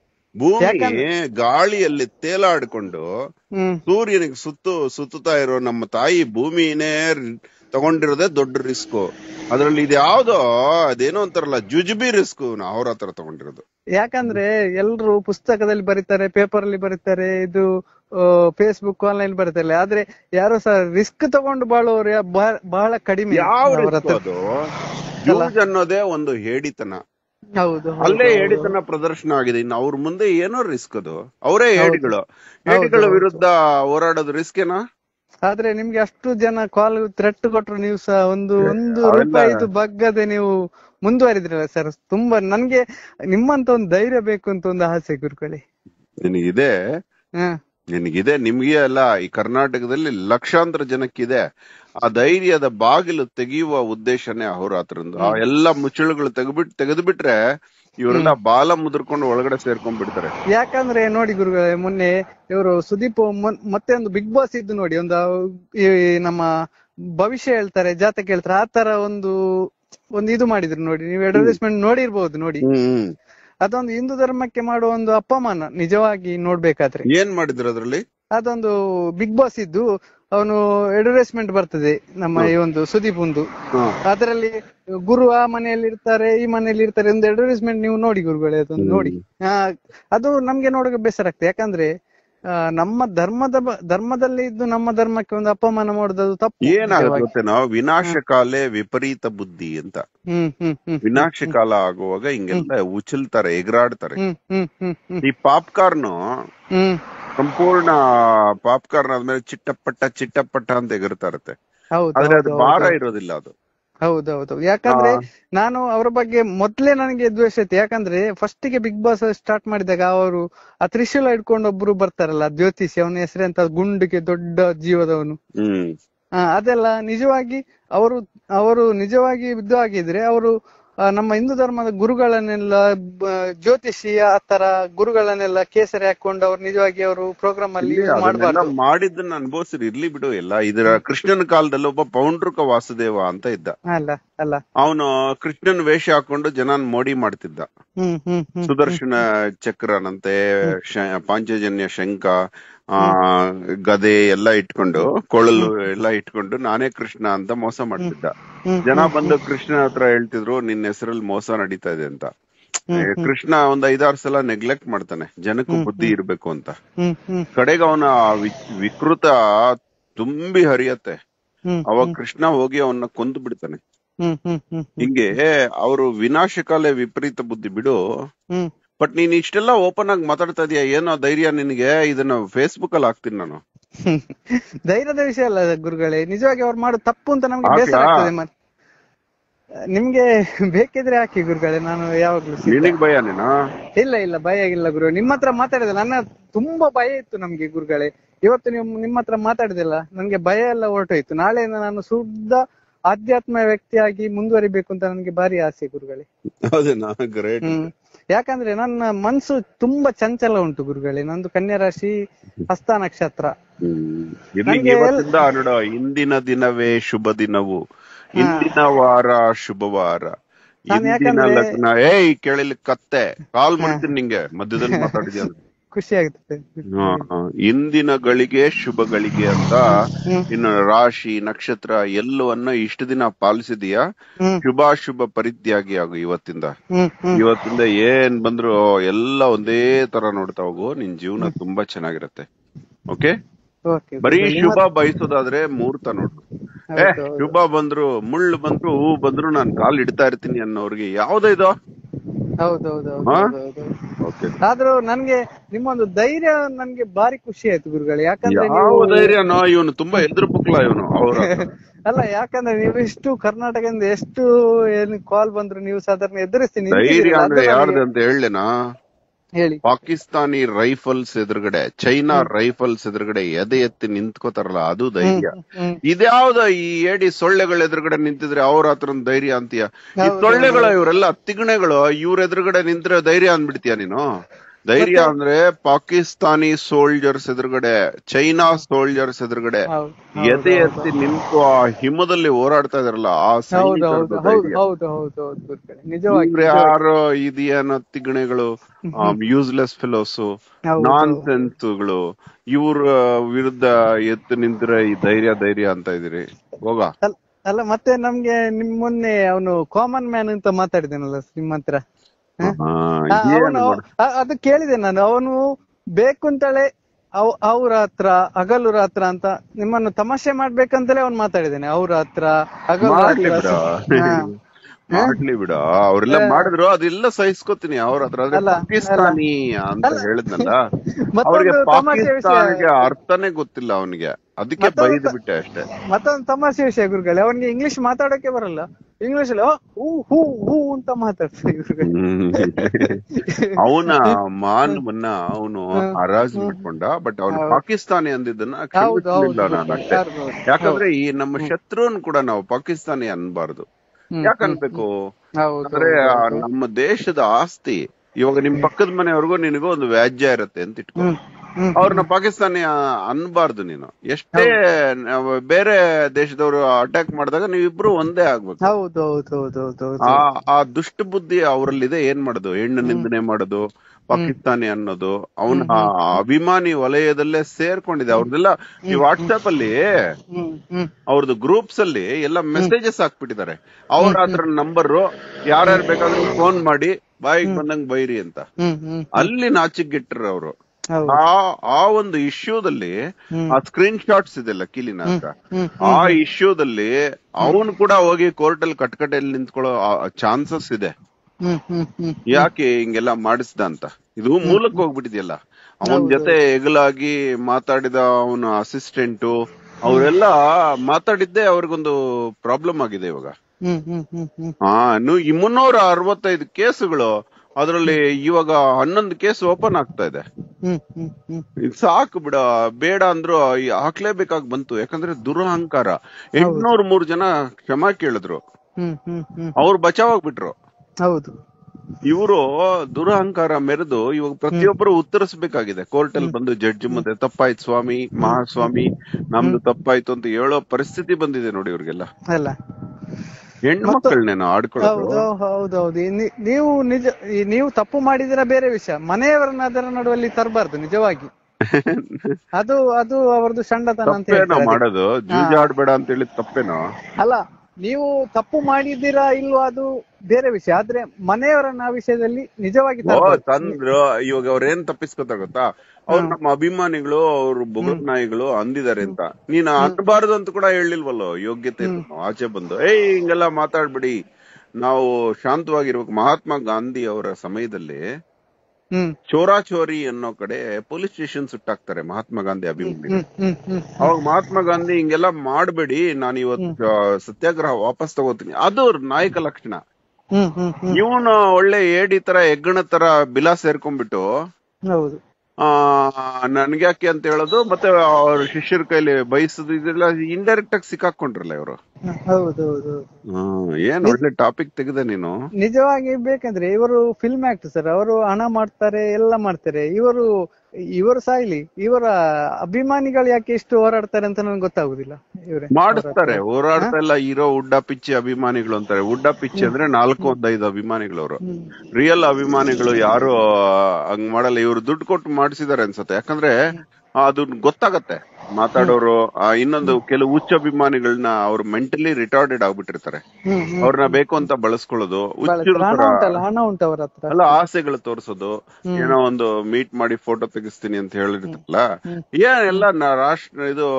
ಭೂಮಿ ಗಾಳಿಯಲ್ಲಿ ತೇಲಾಡ್ಕೊಂಡು ಹ್ಮ್ ಸೂರ್ಯನಿಗೆ ಸುತ್ತು ಸುತ್ತುತ್ತಾ ಇರೋ ನಮ್ಮ ತಾಯಿ ಭೂಮಿನೇ ರಿ- ತಗೊಂಡಿರೋದೇ ದೊಡ್ಡ ರಿಸ್ಕ್ ಅದ್ರಲ್ಲಿ ಇದು ಯಾವ್ದೋ ಅದೇನೋ ಅಂತಾರಲ್ಲ ಜುಜುಬಿ ರಿಸ್ಕ್ ಅವ್ರ ಹತ್ರ ತಗೊಂಡಿರೋದು ಯಾಕಂದ್ರೆ ಎಲ್ರು ಪುಸ್ತಕದಲ್ಲಿ ಬರೀತಾರೆ ಪೇಪರ್ ಅಲ್ಲಿ ಬರೀತಾರೆ ಇದು ಫೇಸ್ಬುಕ್ ಆನ್ಲೈನ್ ಬರೀತಾರೆ ಆದ್ರೆ ಯಾರು ಸಹ ರಿಸ್ಕ್ ತಗೊಂಡು ಬಾಳುವವರು ಯಾ- ಬಹಳ- ಬಹಳ ಕಡಿಮೆ ಯಾವ ಅವ್ರ ರಿಸ್ಕ್ ಹತ್ರ. ಅದು ಜೂಜ್ ಅನ್ನೋದೇ ಒಂದು ಹೇಡಿತನ ಹೌದು ಹೌದು. ಅಲ್ಲೇ ಹೇಡಿತನ ಪ್ರದರ್ಶನ ಆಗಿದೆ ಇನ್ನು ಅವ್ರ ಮುಂದೆ ಏನೋ ರಿಸ್ಕ್ ಅದು ಅವರೇ ಹೇಡಿಗಳು ಹೇಡಿಗಳ ವಿರುದ್ಧ ಹೋರಾಡೋದು ರಿಸ್ಕ್ ಏನಾ ಆದ್ರೆ ನಿಮ್ಗೆ ಅಷ್ಟು ಜನ ಕಾಲ್ ಥ್ರೆಟ್ ಕೊಟ್ರು ನೀವು ಸಹ ಒಂದು ಒಂದು ಅವೆಲ್ಲ- ರೂಪಾಯಿದು ಬಗ್ಗದೆ ನೀವು ಮುಂದುವರಿದ್ರಲ್ಲ ಸರ್ ತುಂಬಾ ನನ್ಗೆ ನಿಮ್ಮಂತ ಒಂದು ಧೈರ್ಯ ಬೇಕು ಅಂತ ಒಂದು ಆಸೆ ಗುರುಗಳೇ ನಿನಗಿದೆ ಹ ನಿನಗಿದೆ ನಿಮ್ಗೆ ಅಲ್ಲ ಈ ಕರ್ನಾಟಕದಲ್ಲಿ ಲಕ್ಷಾಂತರ ಜನಕ್ಕಿದೆ ಆ ಧೈರ್ಯದ ಬಾಗಿಲು ತೆಗೆಯುವ ಉದ್ದೇಶನೇ ಅಹೋರಾತ್ರಂದು ಆ ಎಲ್ಲಾ ಮುಚ್ಚಳುಗಳು ತೆಗೆದ್ಬಿಟ್ ತೆಗೆದ್ಬಿಟ್ರೆ ಇವರೆಲ್ಲ ಬಾಲ ಮುದ್ರಕೊಂಡು ಒಳಗಡೆ ಸೇರ್ಕೊಂಡ್ ಬಿಡ್ತಾರೆ ಯಾಕಂದ್ರೆ ನೋಡಿ ಗುರುಗಳೇ ಮೊನ್ನೆ ಇವರು ಸುದೀಪ್ ಮೊನ್- ಮತ್ತೆ ಒಂದು ಬಿಗ್ ಬಾಸ್ ಇದ್ದು ನೋಡಿ ಒಂದು ಈ ನಮ್ಮ ಭವಿಷ್ಯ ಹೇಳ್ತಾರೆ ಜಾತಕ ಹೇಳ್ತಾರೆ ಆ ತರ ಒಂದು ಒಂದು ಇದು ಮಾಡಿದ್ರು ನೋಡಿ ನೀವು ಅಡ್ವರ್ಟೈಸ್ಮೆಂಟ್ ನೋಡಿರ್ಬಹುದು ನೋಡಿ ಹ್ಮ್ ಅದೊಂದು ಹಿಂದೂ ಧರ್ಮಕ್ಕೆ ಮಾಡುವ ಒಂದು ಅಪಮಾನ ನಿಜವಾಗಿ ನೋಡ್ಬೇಕಾದ್ರೆ ಏನ್ ಮಾಡಿದ್ರು ಅದ್ರಲ್ಲಿ ಅದೊಂದು ಬಿಗ್ ಬಾಸ್ ಇದ್ದು ಅವನು ಅಡ್ವರ್ಟೈಸ್ಮೆಂಟ್ ಬರ್ತದೆ ನಮ್ಮ ಈ ಒಂದು ಸುದೀಪ್ ಒಂದು ಹ್ಮ್. ಅದರಲ್ಲಿ ಗುರು ಆ ಮನೆಯಲ್ಲಿ ಇರ್ತಾರೆ ಈ ಮನೆಯಲ್ಲಿ ಇರ್ತಾರೆ ಒಂದು ಅಡ್ವರ್ಟೈಸ್ಮೆಂಟ್ ನೀವು ನೋಡಿ ಗುರುಗಳೇ ಅದೊಂದು ನೋಡಿ ಆ, ಅದು ನಮ್ಗೆ ನೋಡಕ್ಕೆ ಬೇಸರ ಆಗ್ತದೆ ಯಾಕಂದ್ರೆ ಆ, ನಮ್ಮ ಧರ್ಮದ ಬ- ಧರ್ಮದಲ್ಲಿ ಇದ್ದು ನಮ್ಮ ಧರ್ಮಕ್ಕೆ ಒಂದು ಅಪಮಾನ ಮಾಡೋದು ಅದು ತಪ್ಪು ಏನಾಗುತ್ತೆ ನಿಜವಾಗಿ. ಗೊತ್ತೇನೋ ವಿನಾಶ ಕಾಲೇ ವಿಪರೀತ ಬುದ್ಧಿ ಅಂತ ಹ್ಮ್ ಹ್ಮ್ ಹ್ಮ್ ವಿನಾಶ ಕಾಲ ಆಗುವಾಗ ಹಿಂಗೆಲ್ಲ ಉಚ್ಚಲ್ತಾರೆ ಎಗರಾಡ್ತಾರೆ ಹ್ಮ್ ಹ್ಮ್ ಹ್ಮ್ ಹ್ಮ್ ಈ ಪಾಪ್ಕಾರ್ನ್ ಹ್ಮ್ ಸಂಪೂರ್ಣ ಪಾಪ್ಕಾರ್ನ್ ಆದ್ಮೇಲೆ ಚಿಟ್ಟಪಟ್ಟ ಚಿಟ್ಟಪಟ್ಟ ಅಂತ ಎಗರ್ತಾ ಇರುತ್ತೆ ಹೌದು ಆದ್ರೆ ಅದು ಹೌದು, ಭಾರ ಹೌದು. ಇರೋದಿಲ್ಲ ಅದು ಹೌದೌದು ಯಾಕಂದ್ರೆ ನಾನು ಅವರ ಬಗ್ಗೆ ಮೊದ್ಲೇ ನನಗೆ ದ್ವೇಷ ಇತ್ತು ಯಾಕಂದ್ರೆ ಫಸ್ಟ್ ಗೆ ಬಿಗ್ ಬಾಸ್ ಸ್ಟಾರ್ಟ್ ಮಾಡಿದಾಗ ಅವರು ಆ ತ್ರಿಶೂಲ ಇಟ್ಕೊಂಡು ಒಬ್ರು ಬರ್ತಾರಲ್ಲ ಜ್ಯೋತಿಷಿ ಅವನ ಹೆಸರೆಂತ ಗುಂಡಿಗೆ ದೊಡ್ಡ ಜೀವದವನು ಹ್ಮ್ ಆ, ಅದೆಲ್ಲ ನಿಜವಾಗಿ ಅವರು ಅವರು ನಿಜವಾಗಿ ಇದು ಆಗಿದ್ರೆ ಅವರು ಆ, ನಮ್ಮ ಹಿಂದೂ ಧರ್ಮದ ಗುರುಗಳನ್ನೆಲ್ಲ ಬ- ಜ್ಯೋತಿಷಿ ಆ ತರ ಗುರುಗಳನ್ನೆಲ್ಲ ಕೇಸರಿ ಹಾಕೊಂಡು ಅವ್ರು ನಿಜವಾಗಿ ಅವರು ಪ್ರೋಗ್ರಾಮ್ ಅಲ್ಲಿ use ಅದನ್ನೆಲ್ಲ ಮಾಡ್ಬಾರ್ದು ಮಾಡಿದ್ದನ್ನ ಅನುಭವಿಸ್ರಿ ಇರ್ಲಿ ಬಿಡು ಎಲ್ಲ ಇದರ ಕೃಷ್ಣನ ಕಾಲದಲ್ಲಿ ಒಬ್ಬ ಪೌಂಡ್ರುಕ ವಾಸುದೇವ ಅಂತ ಇದ್ದ ಅಲ್ಲ ಅಲ್ಲ ಅವನು ಕೃಷ್ಣನ್ ವೇಷ ಹಾಕೊಂಡು ಜನನ್ ಮೋಡಿ ಮಾಡ್ತಿದ್ದ ಹ್ಮ್ ಹ್ಮ್ ಹ್ಮ್ ಸುದರ್ಶನ ಚಕ್ರನಂತೆ ಶ- ಪಾಂಚಜನ್ಯ ಶಂಕ ಆ ಗದೆ ಎಲ್ಲ ಇಟ್ಕೊಂಡು ಕೊಳಲು ಎಲ್ಲ ಇಟ್ಕೊಂಡು ನಾನೇ ಕೃಷ್ಣ ಅಂತ ಮೋಸ ಮಾಡ್ತಿದ್ದ ಹ್ಮ್ ಜನ ಬಂದು ಕೃಷ್ಣ ಹತ್ರ ಹೇಳ್ತಿದ್ರು ನಿನ್ನ ಹೆಸರಲ್ಲಿ ಮೋಸ ನಡೀತಾ ಇದೆ ಅಂತ ಏ, ಕೃಷ್ಣ ಒಂದ್ ಐದಾರು ಸಲ ನೆಗ್ಲೆಕ್ಟ್ ಮಾಡ್ತಾನೆ ಜನಕ್ಕೂ ಬುದ್ಧಿ ಇರ್ಬೇಕು ಅಂತ ಹ್ಮ್ ಹ್ಮ್ ಕಡೆಗೆ ಅವನ ವಿಕೃತ ತುಂಬಿ ಹರಿಯತ್ತೆ ಹ್ಮ್ ಅವಾಗ ಕೃಷ್ಣ ಹೋಗಿ ಅವನ್ನ ಕೊಂದು ಬಿಡ್ತಾನೆ ಹ್ಮ್ ಹ್ಮ್ ಹ್ಮ್ ಹಿಂಗೆ ಅವರು ವಿನಾಶಕಾಲೆ ವಿಪರೀತ ಬುದ್ಧಿ ಬಿಡು ಹ್ಮ್ ಬಟ್ ನೀನ್ ಇಷ್ಟೆಲ್ಲ ಓಪನ್ ಆಗಿ ಮಾತಾಡ್ತಾ ಇದೀಯ ಏನೋ ಧೈರ್ಯ ನಿನಗೆ ಇದನ್ನ ಫೇಸ್ಬುಕ್ ಅಲ್ಲಿ ಹಾಕ್ತೀನಿ ನಾನು ಹ್ಮ್. ಧೈರ್ಯದ ವಿಷಯ ಅಲ್ಲ ಗುರುಗಳೇ ನಿಜವಾಗಿ ಅವ್ರು ಮಾಡೋದು ತಪ್ಪು ಅಂತ ನಮ್ಗೆ ಹಾಕ್ಲಾ? ಬೇಸರ ಆಗ್ತದೆ ಮತ್ತೆ ನಿಮ್ಗೆ ಬೇಕಿದ್ರೆ ಹಾಕಿ ಗುರುಗಳೇ ನಾನು ಯಾವಾಗ್ಲೂ ಸಿದ್ಧ. ನಿನಗ್ ಭಯ ನೀನಾ ಇಲ್ಲ ಇಲ್ಲ ಭಯ ಇಲ್ಲ ಗುರು ನಿಮ್ಮ ಹತ್ರ ಮಾತಾಡಿದ ನನ್ನ ತುಂಬಾ ಭಯ ಇತ್ತು ನಮ್ಗೆ ಗುರುಗಳೇ ಇವತ್ತು ನೀವು ನಿಮ್ಮ ಹತ್ರ ಮಾತಾಡಿದಿಲ್ಲ ನನ್ಗೆ ಭಯ ಎಲ್ಲ ಹೊರಟೋಯ್ತು ನಾಳೆಯಿಂದ ನಾನು ಶುದ್ಧ ಆಧ್ಯಾತ್ಮ ವ್ಯಕ್ತಿಯಾಗಿ ಮುಂದುವರಿಬೇಕು ಅಂತ ನನಗೆ ಭಾರಿ ಆಸೆ ಗುರುಗಳೇ ಹೌದೇನಾ ಗ್ರೇಟ್ ಹ್ಮ್ ಯಾಕಂದ್ರೆ ನನ್ನ ಮನ್ಸು ತುಂಬಾ ಚಂಚಲ ಉಂಟು ಗುರುಗಳೇ ನಂದು ಕನ್ಯಾ ರಾಶಿ ಹಸ್ತ ನಕ್ಷತ್ರ ಹ್ಮ್ ಇರ್ಲಿ ನಂಗೆ ಎಲ್- ಇವತ್ತಿಂದ ನೋಡು ಇಂದಿನ ದಿನವೇ ಶುಭ ದಿನವು ಇಂದಿನ ವಾರ ಶುಭವಾರ ನಾನ್ ಇಂದಿನ ಯಾಕಂದ್ರೆ- ಲಗ್ನ ಏಯ್ ಕೇಳಿಲಿ ಕತ್ತೆ ಕಾಲ್ ಮಾಡ್ತೀನಿ ನಿಂಗೆ ಮಧ್ಯದಲ್ಲಿ ಮಾತಾಡಿದ್ಯಾ ಅಂತ. ಖುಷಿ ಆಗುತ್ತೆ ಹಾ, ಹಾ. ಇಂದಿನ ಗಳಿಗೆ ಶುಭ ಗಳಿಗೆ ಅಂತ ಹ್ಮ್. ಇನ್ನು ರಾಶಿ ನಕ್ಷತ್ರ ಎಲ್ಲವನ್ನ ಇಷ್ಟು ದಿನ ಪಾಲಿಸಿದೀಯಾ ಹ್ಮ್ ಶುಭಾಶುಭ ಪರಿತ್ಯಾಗಿ ಆಗು ಇವತ್ತಿಂದ ಹ್ಮ್ ಹ್ಮ್ ಇವತ್ತಿಂದ ಏನ್ ಬಂದ್ರು ಎಲ್ಲ ಒಂದೇ ತರ ನೋಡ್ತಾ ಹೋಗು ನಿನ್ ಜೀವನ ತುಂಬಾ ಚೆನ್ನಾಗಿರತ್ತೆ ಓಕೆ ಓಕೆ ಬರೀ ಶುಭ ಬಯಸೋದಾದ್ರೆ ಮುಹೂರ್ತ ನೋಡು ಏ ಹೌದು, ಹೌದು. ಶುಭ ಬಂದ್ರು ಮುಳ್ಳು ಬಂದ್ರು ಹೂ ಬಂದ್ರು ನಾನ್ ಕಾಲ್ ಇಡ್ತಾ ಇರ್ತೀನಿ ಅನ್ನೋರ್ಗೆ ಯಾವ್ದು ಇದು ಹೌದೌದು ಹಾ? ಹೌದು ಓಕೆ ಆದ್ರೂ ನನ್ಗೆ ನಿಮ್ಮೊಂದು ಧೈರ್ಯ ನನ್ಗೆ ಬಾರಿ ಖುಷಿ ಆಯ್ತು ಗುರುಗಳೇ ಯಾಕಂದ್ರೆ ಯಾವ ನೀವು ಧೈರ್ಯನೋ ಇವನು ತುಂಬಾ ಎದುರು ಪುಕ್ಲ ಇವನು ಅವ್ರ ಅಲ್ಲ ಯಾಕಂದ್ರೆ ನೀವು ಇಷ್ಟು ಕರ್ನಾಟಕದಿಂದ ಎಷ್ಟು ಏನು ಕಾಲ್ ಬಂದ್ರು ನೀವು ಸಾಧಾರಣ ಎದುರಿಸ್ತೀನಿ ಧೈರ್ಯ ಅಂದ್ರೆ ಯಾರ್ದು ಅಂತ ಹೇಳೇನಾ ಹೇಳಿ ಪಾಕಿಸ್ತಾನಿ ರೈಫಲ್ಸ್ ಎದುರುಗಡೆ ಚೈನಾ ರೈಫಲ್ಸ್ ಎದುರುಗಡೆ ಎದೆ ಎತ್ತಿ ನಿಂತ್ಕೋತಾರಲ್ಲ ಅದು ಧೈರ್ಯ ಹ್ಮ್ ಇದ್ಯಾವ್ದ ಈ ಏಡಿ ಸೊಳ್ಳೆಗಳ ಎದುರುಗಡೆ ನಿಂತಿದ್ರೆ ಅವ್ರ ಹತ್ರ ಒಂದ್ ಧೈರ್ಯ ಅಂತೀಯ ಈ ಹೌದು, ಸೊಳ್ಳೆಗಳ ಇವರೆಲ್ಲ ತಿಗಣೆಗಳು ಇವ್ರ ಎದುರುಗಡೆ ನಿಂತ್ರೆ ಧೈರ್ಯ ಅಂದ್ಬಿಡ್ತೀಯ ನೀನು ಧೈರ್ಯ ಅಂದ್ರೆ ಪಾಕಿಸ್ತಾನಿ ಸೋಲ್ಜರ್ಸ್ ಎದುರುಗಡೆ ಚೈನಾ ಸೋಲ್ಜರ್ಸ್ ಎದುರುಗಡೆ ಹೌದು ಎದೆ ಎತ್ತಿ ನಿಂತು ಆ ಹಿಮದಲ್ಲಿ ಹೋರಾಡ್ತಾ ಇದಾರಲ್ಲ ಆ ಹೌದು ಸೈನಿಕರದ್ದು ಹೌದು ಹೌದು ಧೈರ್ಯ ಹೌದು ಹೌದು ಹೌದು ಗುರುಗಳೇ ನಿಜವಾಗಿ ಇವ್ರು ಯಾರು ಇದೇನೋ ತಿಗಣೆಗಳು ಯೂಸ್ಲೆಸ್ ಫೆಲೋಸ್ ಹೌದು. ನಾನ್ ಸೆನ್ಸ್ಗಳು ಇವ್ರ ವಿರುದ್ಧ ಎತ್ತು ನಿಂತ್ರೆ ಈ ಧೈರ್ಯ ಧೈರ್ಯ ಅಂತ ಇದೀರಿ ಹೋಗ ಅಲ್- ಅಲ್ಲ ಮತ್ತೆ ನಮ್ಗೆ ನಿಮ್ ಮೊನ್ನೆ ಅವನು ಕಾಮನ್ ಮ್ಯಾನ್ ಅಂತ ಮಾತಾಡಿದನಲ್ಲ ನಿಮ್ಮ ಹತ್ರ ಹ? ಹಾ, ಆ, ಏನ್ ಅವನು ಮಾಡ್- ಅ- ಅದು ಕೇಳಿದೆ ನಾನು ಅವನು ಬೇಕು ಅಂತಲೇ ಅವ್ ಅವ್ರ ಹತ್ರ ಹಗಲು ರಾತ್ರ ಅಂತ ನಿಮ್ಮನ್ನು ತಮಾಷೆ ಮಾಡ್ಬೇಕಂತಲೇ ಅವ್ನು ಮಾತಾಡಿದ್ದೇನೆ ಅವ್ರ ಹತ್ರ ಹಗಲು ಮಾಡ್ಲಿ ಬಿಡ ರಾತ್ರ ಹಾ. ಮಾಡ್ಲಿ ಬಿಡ ಅವ್ರೆಲ್ಲ ಮಾಡಿದ್ರು ಅದೆಲ್ಲ ಸಹಿಸ್ಕೊತೀನಿ ಅವ್ರ ಹತ್ರ ಆದ್ರೆ ಅಲ್ಲ, ಪಾಕಿಸ್ತಾನಿ ಅಂತ ಹೇಳಿದ್ನಲ್ಲ ಮತ್ತೊಂದು ಅವ್ರಿಗೆ ತಮಾಷೆ ವಿಷಯ. ಪಾಕಿಸ್ತಾನಿಗೆ ಅರ್ಥನೇ ಗೊತ್ತಿಲ್ಲ ಅವನಿಗೆ ಅದಕ್ಕೆ ಮತ್ತೊಂದು ಬೈದು ಬಿಟ್ಟೆ ಅಷ್ಟೇ ಮತ್ತೊಂದು ತಮಾಷೆ ವಿಷಯ ಗುರುಗಳೇ ಅವನಿಗೆ ಇಂಗ್ಲಿಷ್ ಮಾತಾಡೋಕೆ ಬರಲ್ಲ ಇಂಗ್ಲಿಷ್ ಅಲ್ಲಿ ಹೂ ಹೂ ಹೂ ಅಂತ ಮಾತಾಡ್ತಾರೆ ಇವ್ರು ಅವನ ಮಾನವನ್ನ ಅವನು ಹ್ಮ್. ಹರಾಜ್ ಹ್ಮ್. ಮಾಡ್ಕೊಂಡ ಬಟ್ ಅವನು ಹೌದು. ಪಾಕಿಸ್ತಾನಿ ಅಂದಿದ್ದನ್ನ ಹೌದು ಕ್ಷಮಿಸ್ಲಿಲ್ಲ ಹೌದು ನಾನು ಅಷ್ಟೇ ಹೌದು, ಹೌದು. ಯಾಕಂದ್ರೆ ಈ ನಮ್ಮ ಶತ್ರುನ್ ಕೂಡ ನಾವು ಪಾಕಿಸ್ತಾನಿ ಅನ್ಬಾರ್ದು ಹ್ಮ್, ಯಾಕನ್ಬೇಕು ಹೌದು ಅಂದ್ರೆ ಹೌದು, ಆ ಹೌದು. ನಮ್ಮ ದೇಶದ ಆಸ್ತಿ ಇವಾಗ ನಿಮ್ ಪಕ್ಕದ ಮನೆಯವ್ರಿಗೂ ನಿನಗೂ ಒಂದು ವ್ಯಾಜ್ಯ ಇರತ್ತೆ ಅಂತ ಇಟ್ಕೋ ಹ್ಮ್, ಹ್ಮ್, ಅವ್ರನ್ನ ಪಾಕಿಸ್ತಾನಿ ಆ, ಅನ್ಬಾರ್ದು ನೀನು ಎಷ್ಟೇ ನಾವು ಬೇರೆ ದೇಶದವರು ಅಟ್ಯಾಕ್ ಮಾಡಿದಾಗ ನೀವಿಬ್ರು ಒಂದೇ ಆಗ್ಬೇಕು ಹೌದು ಹೌದು ಹೌದು ಹೌದು ಹೌದು ಆ ಆ ದುಷ್ಟ ಬುದ್ಧಿ ಅವರಲ್ಲಿದೆ ಏನ್ ಮಾಡೋದು ಹೆಣ್ಣು ನಿಂದನೆ ಮಾಡೋದು ಪಾಕಿಸ್ತಾನಿ ಅನ್ನೋದು ಅವನ ಅಭಿಮಾನಿ ವಲಯದಲ್ಲೇ ಸೇರ್ಕೊಂಡಿದೆ ಅವ್ರದೆಲ್ಲ ಈ ವಾಟ್ಸ್ಆಪ್ ಅಲ್ಲಿ ಹ್ಮ್ ಹ್ಮ್ ಅವ್ರದ್ದು ಗ್ರೂಪ್ಸ್ ಅಲ್ಲಿ ಎಲ್ಲ ಮೆಸೇಜಸ್ ಹಾಕ್ಬಿಟ್ಟಿದ್ದಾರೆ ಅವ್ರ ಹತ್ರ ನಂಬರ್ ಯಾರ್ಯಾರು ಬೇಕಾದ್ರೂ ಫೋನ್ ಮಾಡಿ ಬಾಯಿಗೆ ಬಂದಂಗ್ ಬೈರಿ ಅಂತ ಹ್ಮ್ ಹ್ಮ್ ಅಲ್ಲಿ ನಾಚಿಗೆಟ್ರ ಅವರು ಹೌದು ಆ ಆ ಒಂದು ಇಶ್ಯೂದಲ್ಲಿ ಹ್ಮ್. ಆ ಸ್ಕ್ರೀನ್ ಶಾಟ್ಸ್ ಇದೆಲ್ಲ ಕಿಲಿನ ಹತ್ರ ಹ್ಮ್ ಆ ಇಶ್ಯೂದಲ್ಲಿ ಅವನು ಕೂಡ ಹೋಗಿ ಕೋರ್ಟ್ ಅಲ್ಲಿ ಕಟ್ಕಟೆಯಲ್ಲಿ ನಿಂತ್ಕೊಳ್ಳೋ ಚಾನ್ಸಸ್ ಇದೆ ಹ್ಮ್ ಹ್ಮ್ ಹ್ಮ್ ಯಾಕೆ ಹಿಂಗೆಲ್ಲ ಮಾಡಿಸ್ದ ಅಂತ ಇದು ಮೂಲಕ್ಕೆ ಹೋಗ್ಬಿಟ್ಟಿದೆಯಲ್ಲ ಅವನ ಜೊತೆ ಎಗಲಾಗಿ ಮಾತಾಡಿದ ಅವನ ಅಸಿಸ್ಟೆಂಟು ಅವರೆಲ್ಲ ಮಾತಾಡಿದ್ದೇ ಅವ್ರಿಗೊಂದು ಪ್ರಾಬ್ಲಮ್ ಆಗಿದೆ ಇವಾಗ ಹ್ಮ್ ಹ್ಮ್ ಹ್ಮ್ ಹ್ಮ್ ಹಾ ಇನ್ನು ಈ ಮುನ್ನೂರ ಅರವತ್ತೈದು ಕೇಸುಗಳು ಅದರಲ್ಲಿ ಇವಾಗ ಹನ್ನೊಂದು ಕೇಸ್ ಓಪನ್ ಆಗ್ತಾ ಇದೆ ಹ್ಮ್ ಹ್ಮ್ ಹ್ಮ್ ಇದ್ ಸಾಕು ಬಿಡ ಬೇಡ ಅಂದ್ರು ಈ ಹಾಕ್ಲೇಬೇಕಾಗ್ ಬಂತು ಯಾಕಂದ್ರೆ ದುರಹಂಕಾರ ಎಂಟ್ನೂರ್ ಮೂರ್ ಜನ ಕ್ಷಮಾ ಕೇಳಿದ್ರು ಹ್ಮ್ ಹ್ಮ್ ಹ್ಮ್ ಅವ್ರು ಬಚಾವ್ ಆಗ್ಬಿಟ್ರು ಹೌದು ಇವರು ದುರಹಂಕಾರ ಮೆರೆದು ಇವಾಗ ಪ್ರತಿಯೊಬ್ಬರು ಉತ್ತರಿಸಬೇಕಾಗಿದೆ ಕೋರ್ಟ್ ಅಲ್ಲಿ ಬಂದು ಜಡ್ಜ್ ಮುಂದೆ ತಪ್ಪಾಯ್ತು ಸ್ವಾಮಿ ಮಹಾಸ್ವಾಮಿ ನಮ್ದು ತಪ್ಪಾಯ್ತು ಅಂತ ಹೇಳೋ ಪರಿಸ್ಥಿತಿ ಬಂದಿದೆ ನೋಡಿ ಇವ್ರಿಗೆಲ್ಲ ಅಲ್ಲ ಹೆಣ್ಣು ಮಕ್ಕಳನ್ನೇನೋ ಆಡ್ಕೊಳ್ಳೋದು ಹೌದು ಹೌದು ಹೌದು ಈ ನಿ- ನೀವು ನಿಜ ಈ ನೀವು ತಪ್ಪು ಮಾಡಿದಿರ ಬೇರೆ ವಿಷಯ ಮನೆಯವರನ್ನ ಅದರ ನಡುವಲ್ಲಿ ತರಬಾರ್ದು ನಿಜವಾಗಿ ಅದು ಅದು ಅವರದ್ದು ಷಂಡತನ ಅಂತ ತಪ್ಪೇನೋ ಹೇಳ್ತಾರೆ ಮಾಡೋದು ಜೂಜಾಡ್ಬೇಡ ಅಂತ ಹೇಳಿ ತಪ್ಪೇನೋ ಅಲ್ಲ ನೀವು ತಪ್ಪು ಮಾಡಿದ್ದೀರಾ ಇಲ್ವಾ ಅದು ಬೇರೆ ವಿಷಯ ಆದ್ರೆ ಮನೆಯವರನ್ನ ಆ ವಿಷಯದಲ್ಲಿ ನಿಜವಾಗಿ ಓ ತರಬಾರ್ದು ತಂದ್ರು ಇವಾಗ ಅವ್ರ ಏನ್ ತಪ್ಪಿಸ್ಕೊತಾರ ಗೊತ್ತಾ ಅವ್ರು ನಮ್ಮ ಅಭಿಮಾನಿಗಳು ಅವ್ರು ಬೊಗರ್ ನಾಯಿಗಳು ಅಂದಿದ್ದಾರೆ ಅಂತ ನೀನ್ ಅನ್ಬಾರ್ದು ಅಂತ ಕೂಡ ಹೇಳಿಲ್ವಲ್ಲೋ ಯೋಗ್ಯತೆ ಇರೋನು ಆಚೆ ಬಂದು ಏಯ್ ಹಿಂಗೆಲ್ಲ ಮಾತಾಡ್ಬಿಡಿ ನಾವು ಶಾಂತವಾಗಿರ್ಬೇಕು ಮಹಾತ್ಮ ಗಾಂಧಿ ಅವರ ಸಮಯದಲ್ಲಿ ಹ್ಮ್ ಚೋರಾಚೋರಿ ಅನ್ನೋ ಕಡೆ ಪೊಲೀಸ್ ಸ್ಟೇಷನ್ ಸುಟ್ಟಾಕ್ತಾರೆ ಮಹಾತ್ಮ ಗಾಂಧಿ ಅಭಿಮಾನಿಗಳು ಹ್ಮ್ ಹ್ಮ್ ಹ್ಮ್ ಅವಾಗ ಮಹಾತ್ಮ ಗಾಂಧಿ ಹಿಂಗೆಲ್ಲ ಮಾಡ್ಬೇಡಿ ನಾನು ಇವತ್ತು ಆ, ಸತ್ಯಾಗ್ರಹ ವಾಪಸ್ ತಗೋತೀನಿ ಅದು ಅವ್ರ ನಾಯಕ ಲಕ್ಷಣ ಹ್ಮ್ ಹ್ಮ್ ಹ್ಮ್ ಇವನು ಒಳ್ಳೆ ಏಡಿ ತರ ಹೆಗ್ಗಣ ತರ ಬಿಲಾ ಸೇರ್ಕೊಂಡ್ಬಿಟ್ಟು ಹೌದು ಆ ನನ್ಗ್ಯಾಕೆ ಅಂತ ಹೇಳೋದು ಮತ್ತೆ ಅವ್ರ ಶಿಷ್ಯರ ಕೈಲಿ ಬಯಸುದು ಇದೆಲ್ಲ ಇಂಡೈರೆಕ್ಟ್ ಆಗಿ ಸಿಕ್ಕಾಕೊಂಡ್ರಲ್ಲ ಇವರು ಹೌದು ಹೌದು ಹೌದು ಏನ್ ಒಳ್ಳೆ ಟಾಪಿಕ್ ತೆಗೆದೆ ನೀನು ನಿಜವಾಗಿ ಬೇಕಂದ್ರೆ ಇವರು ಫಿಲ್ಮ್ ಆಕ್ಟರ್ ಸರ್ ಅವರು ಹಣ ಮಾಡ್ತಾರೆ ಎಲ್ಲ ಮಾಡ್ತಾರೆ ಇವರು ಇವರು ಸಾಯ್ಲಿ ಇವರ ಅಭಿಮಾನಿಗಳು ಯಾಕೆ ಎಷ್ಟು ಹೋರಾಡ್ತಾರೆ ಅಂತ ನನಗೆ ಗೊತ್ತಾಗುದಿಲ್ಲ ಇವರೇ ಮಾಡಿಸ್ತಾರೆ ಹೋರಾಡ್ತಾ ಇಲ್ಲ ಇರೋ ಉಡ್ಡ ಪಿಚ್ಚಿ ಅಭಿಮಾನಿಗಳು ಅಂತಾರೆ ಉಡ್ಡ ಪಿಚ್ಚಿ ಅಂದ್ರೆ ನಾಲ್ಕು ಒಂದ್ ಐದು ಅಭಿಮಾನಿಗಳು ಅವರು ಹ್ಮ್ ರಿಯಲ್ ಅಭಿಮಾನಿಗಳು ಯಾರು ಹಂಗ್ ಮಾಡಲ್ಲ ಇವ್ರು ದುಡ್ಡು ಕೊಟ್ಟು ಮಾಡಿಸಿದಾರೆ ಅನ್ಸತ್ತೆ ಯಾಕಂದ್ರೆ ಅದು ಗೊತ್ತಾಗತ್ತೆ ಮಾತಾಡೋರು ಆ, ಇನ್ನೊಂದು ಕೆಲವು ಹುಚ್ಚ ಅಭಿಮಾನಿಗಳನ್ನ ಅವ್ರು ಮೆಂಟಲಿ ರಿಟಾರ್ಡೆಡ್ ಆಗ್ಬಿಟ್ಟಿರ್ತಾರೆ ಹ್ಮ್ ಹ್ಮ್ ಅವ್ರನ್ನ ಬೇಕು ಅಂತ ಬಳಸ್ಕೊಳ್ಳೋದು ಹುಚ್ಚರ ಹಣ ತರ ಉಂಟಲ್ಲ ಹಣ ಉಂಟು ಅವ್ರ ಹತ್ರ ಅಲ್ಲ ಆಸೆಗಳು ತೋರಿಸೋದು ಏನೋ ಒಂದು ಮೀಟ್ ಮಾಡಿ ಫೋಟೋ ತೆಗಿಸ್ತೀನಿ ಅಂತ ಹೇಳಿರ್ತಾರಲ್ಲ ಏನ್ ಎಲ್ಲ ನ- ರಾಷ್ಟ್ರ ಇದು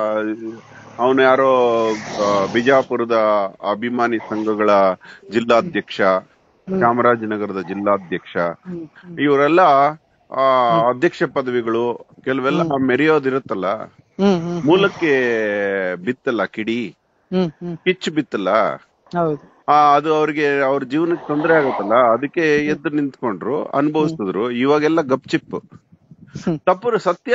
ಅವನು ಯಾರೋ ಆ, ಬಿಜಾಪುರದ ಅಭಿಮಾನಿ ಸಂಘಗಳ ಜಿಲ್ಲಾಧ್ಯಕ್ಷ ಚಾಮರಾಜನಗರದ ಜಿಲ್ಲಾಧ್ಯಕ್ಷ ಹ್ಮ್ ಇವರೆಲ್ಲ ಆ ಅಧ್ಯಕ್ಷ ಪದವಿಗಳು ಕೆಲವೆಲ್ಲ ಮೆರೆಯೋದಿರುತ್ತಲ್ಲ ಹ್ಮ್ ಹ್ಮ್ ಮೂಲಕ್ಕೆ ಬಿತ್ತಲ್ಲ ಕಿಡಿ ಹ್ಮ್ ಹ್ಮ್ ಕಿಚ್ಚು ಬಿತ್ತಲ್ಲ ಹೌದು ಆ ಅದು ಅವ್ರಿಗೆ ಅವ್ರ ಜೀವನಕ್ಕೆ ತೊಂದರೆ ಆಗತ್ತಲ್ಲ ಅದಕ್ಕೆ ಎದ್ದು ನಿಂತ್ಕೊಂಡ್ರು ಅನುಭವಿಸಿದ್ರು ಇವಾಗೆಲ್ಲ ಗಪ್ಚಿಪ್ ಹ್ಮ್. ತಪ್ಪು ಸತ್ಯ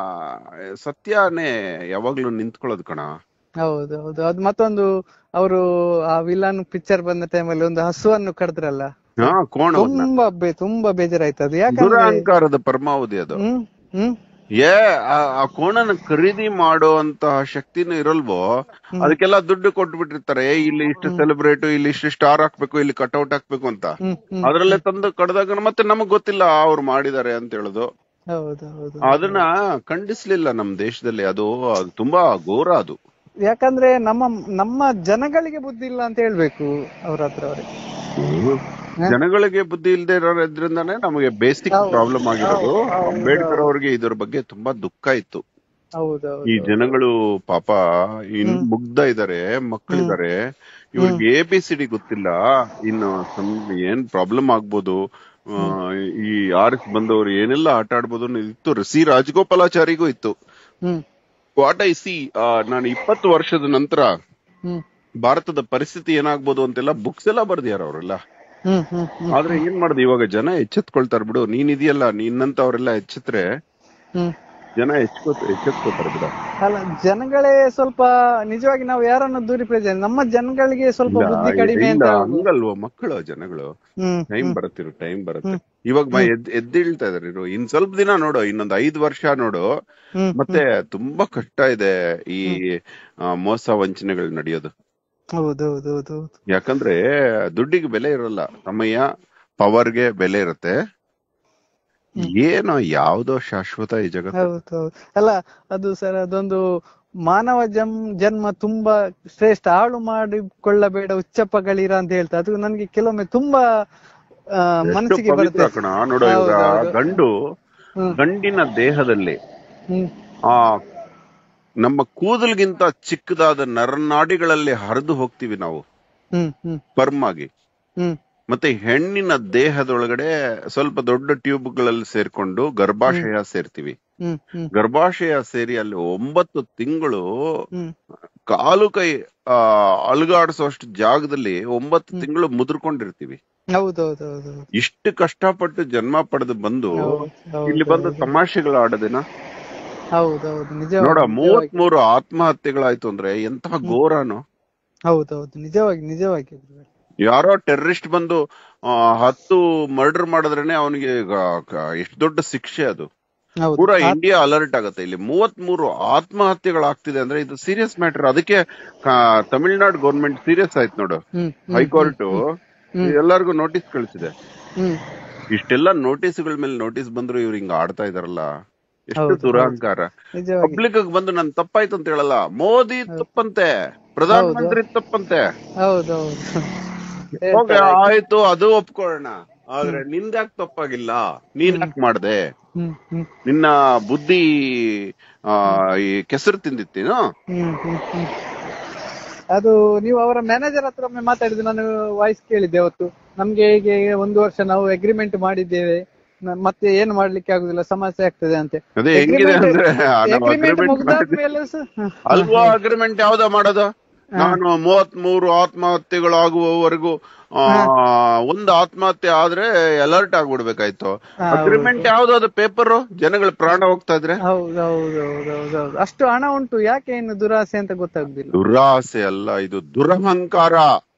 ಸತ್ಯನೇ ಯಾವಾಗ್ಲೂ ನಿಂತ್ಕೊಳ್ಳೋದು ಕಣ ಹೌದು ಹೌದು ಅದು ಮತ್ತೊಂದು ಅವರು ಆ ವಿಲನ್ ಪಿಕ್ಚರ್ ಬಂದ ಟೈಮಲ್ಲಿ ಒಂದು ಹಸುವನ್ನು ಕಡ್ದ್ರಲ್ಲ ಹಾ ಕೋಣವನ್ನ ತುಂಬಾ ಬೇ ತುಂಬಾ ಬೇಜಾರಾಯ್ತು ಅದು ಯಾಕಂದ್ರೆ ದುರಹಂಕಾರದ ಪರಮಾವಧಿ ಅದು ಹ್ಮ್ ಹ್ಮ್ ಏ ಆ- ಆ ಕೋಣನ ಖರೀದಿ ಮಾಡುವಂತಹ ಶಕ್ತಿನೂ ಇರಲ್ವೋ ಅದಕ್ಕೆಲ್ಲ ದುಡ್ಡು ಕೊಟ್ಬಿಟ್ಟಿರ್ತಾರೆ ಏ, ಇಲ್ಲಿ ಇಷ್ಟು ಸೆಲೆಬ್ರೇಟ್ ಇಲ್ಲಿ ಇಷ್ಟು ಸ್ಟಾರ್ ಹಾಕ್ಬೇಕು ಇಲ್ಲಿ ಕಟ್ಔಟ್ ಹಾಕ್ಬೇಕು ಅಂತ ಹ್ಮ್ ಹ್ಮ್ ಅದ್ರಲ್ಲೇ ತಂದು ಕಡ್ದಾಗ ಮತ್ತೆ ನಮಗ್ ಗೊತ್ತಿಲ್ಲ ಅವ್ರು ಮಾಡಿದ್ದಾರೆ ಅಂತ ಹೇಳುದು ಹೌದು ಹೌದು ಅದನ್ನ ಖಂಡಿಸ್ಲಿಲ್ಲ ನಮ್ ದೇಶದಲ್ಲಿ ಅದು ಅದು ತುಂಬಾ ಘೋರ ಅದು ಯಾಕಂದ್ರೆ ನಮ್ಮ ನಮ್ಮ ಜನಗಳಿಗೆ ಬುದ್ಧಿ ಇಲ್ಲ ಅಂತ ಹೇಳ್ಬೇಕು ಅವ್ರ ಹತ್ರ ಅವ್ರಿಗೆ ಜನಗಳಿಗೆ ಬುದ್ಧಿ ಇಲ್ಲದೆ ಇರೋದ್ರಿಂದಾನೇ ನಮಗೆ ಬೇಸಿಕ್ ಪ್ರಾಬ್ಲಮ್ ಆಗಿರೋದು ಅಂಬೇಡ್ಕರ್ ಅವ್ರಿಗೆ ಇದ್ರ ಬಗ್ಗೆ ತುಂಬಾ ದುಃಖ ಇತ್ತು ಹೌದು ಈ ಹೌದು ಜನಗಳು ಪಾಪ ಇನ್ ಮುಗ್ಧ ಇದಾರೆ ಮಕ್ಕಳಿದಾರೆ ಇವ್ರಿಗೆ ಎ ಬಿ ಸಿ ಡಿ ಗೊತ್ತಿಲ್ಲ ಇನ್ನು ಸಮ್- ಏನ್ ಪ್ರಾಬ್ಲಮ್ ಆಗ್ಬೋದು ಆ, ಈ ಆರ್ಸ್ ಬಂದವರು ಏನೆಲ್ಲ ಆಟ ಆಡ್ಬೋದು ಅನ್ನೋದು ಇತ್ತು ಸಿ ರಾಜಗೋಪಾಲಾಚಾರಿಗೂ ಇತ್ತು ಹ್ಮ್ ವಾಟ್ ಐ ಸಿ ನಾನು ಇಪ್ಪತ್ತು ವರ್ಷದ ನಂತರ ಹ್ಮ್ ಭಾರತದ ಪರಿಸ್ಥಿತಿ ಏನಾಗ್ಬೋದು ಅಂತೆಲ್ಲ ಬುಕ್ಸ್ ಎಲ್ಲ ಬರ್ದಿಯಾರ ಅವರೆಲ್ಲ ಹ್ಮ್ ಹ್ಮ್ ಹ್ಮ್ ಆದ್ರೆ ಏನ್ ಮಾಡುದು ಇವಾಗ ಜನ ಎಚ್ಚೆತ್ಕೊಳ್ತಾರ ಬಿಡು ನೀನ್ ಇದೆಯಲ್ಲ ನಿನ್ನಂತವ್ರೆಲ್ಲ ಎಚ್ಚೆತ್ರೆ ಹ್ಮ್ ಜನ ಎಚ್ಚೆತ್ಕೋ ಎಚ್ಚೆತ್ಕೋತಾರೆ ಬಿಡ ಅಲ್ಲ ಜನಗಳೇ ಸ್ವಲ್ಪ ನಿಜವಾಗಿ ನಾವು ಯಾರನ್ನು ದೂರಿಪಡಿಸ ನಮ್ಮ ಜನಗಳಿಗೆ ಸ್ವಲ್ಪ ಬುದ್ಧಿ ಕಡಿಮೆ ಇಲ್ಲ ಅಂತ ಹೇಳ್ಬೋದು. ಹಂಗಲ್ವೋ ಮಕ್ಕಳು ಜನಗಳು ಹ್ಮ್ ಟೈಮ್ ಬರುತ್ತಿರು ಟೈಮ್ ಬರುತ್ತೆ ಇವಾಗ ಮ- ಎದ್ ಎದ್ದೇಳ್ತಾ ಇದಾರೆ ಇರು ಇನ್ ಸ್ವಲ್ಪ ದಿನ ನೋಡು ಇನ್ನೊಂದ್ ಐದ್ ವರ್ಷ ನೋಡು ಹ್ಮ್ ಮತ್ತೆ ತುಂಬಾ ಕಷ್ಟ ಇದೆ ಈ ಆ, ಮೋಸ ವಂಚನೆಗಳು ನಡೆಯೋದು ಹೌದು ಹೌದು ಹೌದು ಹೌದು ಯಾಕಂದ್ರೆ ದುಡ್ಡಿಗೆ ಬೆಲೆ ಇರಲ್ಲ ಸಮಯ ಪವರ್ಗೆ ಬೆಲೆ ಇರುತ್ತೆ ಏನೋ ಯಾವ್ದೋ ಶಾಶ್ವತ ಈ ಜಗತ್ತು ಹೌದು ಹೌದು ಅಲ್ಲ ಅದು ಸರ್ ಅದೊಂದು ಮಾನವ ಜಮ್ ಜನ್ಮ ತುಂಬಾ ಶ್ರೇಷ್ಠ ಹಾಳು ಮಾಡಿಕೊಳ್ಳಬೇಡ ಉಚ್ಚಪ್ಪಗಳಿರ ಅಂತ ಹೇಳ್ತಾರೆ ಅದು ನನ್ಗೆ ಕೆಲವೊಮ್ಮೆ ತುಂಬಾ ಆ, ಎಷ್ಟು ಮನಸ್ಸಿಗೆ ಪವಿತ್ರ ಬರುತ್ತೆ ಕಣ ನೋಡು ಇವಾಗ ಹೌದು, ಹೌದು. ಗಂಡು ಹ್ಮ್ ಗಂಡಿನ ದೇಹದಲ್ಲಿ ಹ್ಮ್ ಆ ನಮ್ಮ ಕೂದಲ್ಗಿಂತ ಚಿಕ್ಕದಾದ ನರನಾಡಿಗಳಲ್ಲಿ ಹರಿದು ಹೋಗ್ತೀವಿ ನಾವು ಹ್ಮ್ ಹ್ಮ್ ಸ್ಪರ್ಮ್ ಆಗಿ ಹ್ಮ್ ಮತ್ತೆ ಹೆಣ್ಣಿನ ದೇಹದೊಳಗಡೆ ಸ್ವಲ್ಪ ದೊಡ್ಡ ಟ್ಯೂಬ್ಗಳಲ್ಲಿ ಸೇರ್ಕೊಂಡು ಗರ್ಭಾಶಯ ಸೇರ್ತೀವಿ ಹ್ಮ್ ಹ್ಮ್ ಗರ್ಭಾಶಯ ಸೇರಿ ಅಲ್ಲಿ ಒಂಬತ್ತು ತಿಂಗಳು ಹ್ಮ್ ಕಾಲು ಕೈ ಆ ಅಲುಗಾಡಿಸೋಷ್ಟು ಜಾಗದಲ್ಲಿ ಒಂಬತ್ತು ತಿಂಗಳು ಮುದ್ರಕೊಂಡಿರ್ತೀವಿ ಹೌದು ಹೌದು ಹೌದು ಹೌದು ಇಷ್ಟು ಕಷ್ಟಪಟ್ಟು ಜನ್ಮ ಪಡೆದು ಬಂದು ಹೌದು, ಹೌದು, ಇಲ್ಲಿ ಬಂದು ತಮಾಷೆಗಳು ಆಡೋದೇನ ಹೌದು ಹೌದು ನಿಜ ನೋಡ ಮೂವತ್ ಮೂರು ಆತ್ಮಹತ್ಯೆಗಳಾಯ್ತು ಅಂದ್ರೆ ಎಂತಹ ಘೋರನು ಹೌದು ಹೌದು ನಿಜವಾಗಿ ನಿಜವಾಗಿ ಗುರುಗಳೇ. ಯಾರೋ ಟೆರರಿಸ್ಟ್ ಬಂದು ಆ, ಹತ್ತು ಮರ್ಡರ್ ಮಾಡಿದ್ರೇನೆ ಅವನಿಗೆ ಎಷ್ಟು ದೊಡ್ಡ ಶಿಕ್ಷೆ ಅದು ಹೌದು ಪೂರಾ ಇಂಡಿಯಾ ಅಲರ್ಟ್ ಆಗುತ್ತೆ ಇಲ್ಲಿ ಮೂವತ್ ಮೂರು ಆತ್ಮಹತ್ಯೆಗಳಾಗ್ತಿದೆ ಅಂದ್ರೆ ಇದು ಸೀರಿಯಸ್ ಮ್ಯಾಟರ್ ಅದಕ್ಕೆ ಕಾ- ತಮಿಳ್ನಾಡು ಗೌರ್ಮೆಂಟ್ ಸೀರಿಯಸ್ ಆಯ್ತು ನೋಡು ಹ್ಮ್ ಹ್ಮ್ ಹೈಕೋರ್ಟ್ ಎಲ್ಲರಿಗೂ ನೋಟಿಸ್ ಕಳಿಸಿದೆ ಹ್ಮ್ ಇಷ್ಟೆಲ್ಲ ನೋಟಿಸ್ಗಳ ಮೇಲೆ ನೋಟಿಸ್ ಬಂದ್ರು ಇವ್ರು ಹಿಂಗ ಆಡ್ತಾ ಇದಾರಲ್ಲ ಎಷ್ಟು ಹೌದು, ದುರಹಂಕಾರ ನಿಜವಾಗಿ ಪಬ್ಲಿಕ್ ಬಂದು ನನ್ ತಪ್ಪಾಯ್ತು ಅಂತ ಹೇಳಲ್ಲ ಮೋದಿ ತಪ್ಪಂತೆ ಪ್ರಧಾನ ಮಂತ್ರಿ ತಪ್ಪಂತೆ ಹೌದು ಹೌದು ಹೋಗಿ ಆಯ್ತು ಅದು ಒಪ್ಕೊಳ್ಳೋಣ ಆದ್ರೆ ನಿಂದ್ಯಾಕ್ ತಪ್ಪಾಗಿಲ್ಲ ನೀನ್ ಯಾಕೆ ಮಾಡ್ದೆ ಹ್ಮ್ ಹ್ಮ್ ನಿನ್ನ ಬುದ್ಧಿ ಆ ಈ ಕೆಸರು ತಿಂದಿತ್ತೇನು ಹ್ಮ್ ಹ್ಮ್ ಹ್ಮ್ ಅದು ನೀವು ಅವರ ಮ್ಯಾನೇಜರ್ ಹತ್ರ ಒಮ್ಮೆ ಮಾತಾಡಿದ್ದು ನಾನು ವಾಯ್ಸ್ ಕೇಳಿದ್ದೆ ಅವತ್ತು ನಮ್ಗೆ ಹೀಗೆ ಒಂದು ವರ್ಷ ನಾವು ಅಗ್ರಿಮೆಂಟ್ ಮಾಡಿದ್ದೇವೆ ನ- ಮತ್ತೆ ಏನು ಮಾಡ್ಲಿಕ್ಕೆ ಆಗುದಿಲ್ಲ ಸಮಸ್ಯೆ ಆಗ್ತದೆ ಅಂತೆ ಅದೇ ಹೆಂಗಿದೆ ಅಂದ್ರೆ ನಾವು ಅಗ್ರಿಮೆಂಟ್ agreement ಮುಗ್ದಾದ್ಮೇಲೆ ಸ- ಹ. ಅಲ್ವಾ ಅಗ್ರಿಮೆಂಟ್ ಯಾವ್ದ ಮಾಡೋದು ನಾನು ಮೂವತ್ ಮೂರು ಆತ್ಮಹತ್ಯೆಗಳಾಗುವವರೆಗೂ ಆ ಒಂದು ಆತ್ಮಹತ್ಯೆ ಆದ್ರೆ ಅಲರ್ಟ್ ಆಗ್ಬಿಡ್ಬೇಕಾಯ್ತು ಅಗ್ರಿಮೆಂಟ್ ಯಾವ್ದು ಅದು ಪೇಪರ್ ಜನಗಳ ಪ್ರಾಣ ಹೋಗ್ತಾ ಇದ್ರೆ ಹೌದು ಹೌದು ಹೌದು ಹೌದು ಹೌದು ಅಷ್ಟು ಹಣ ಉಂಟು ಯಾಕೆ ಇನ್ನು ದುರಾಸೆ ಅಂತ ಗೊತ್ತಾಗುದಿಲ್ಲ ದುರಾಸೆ ಅಲ್ಲ ಇದು ದುರಹಂಕಾರ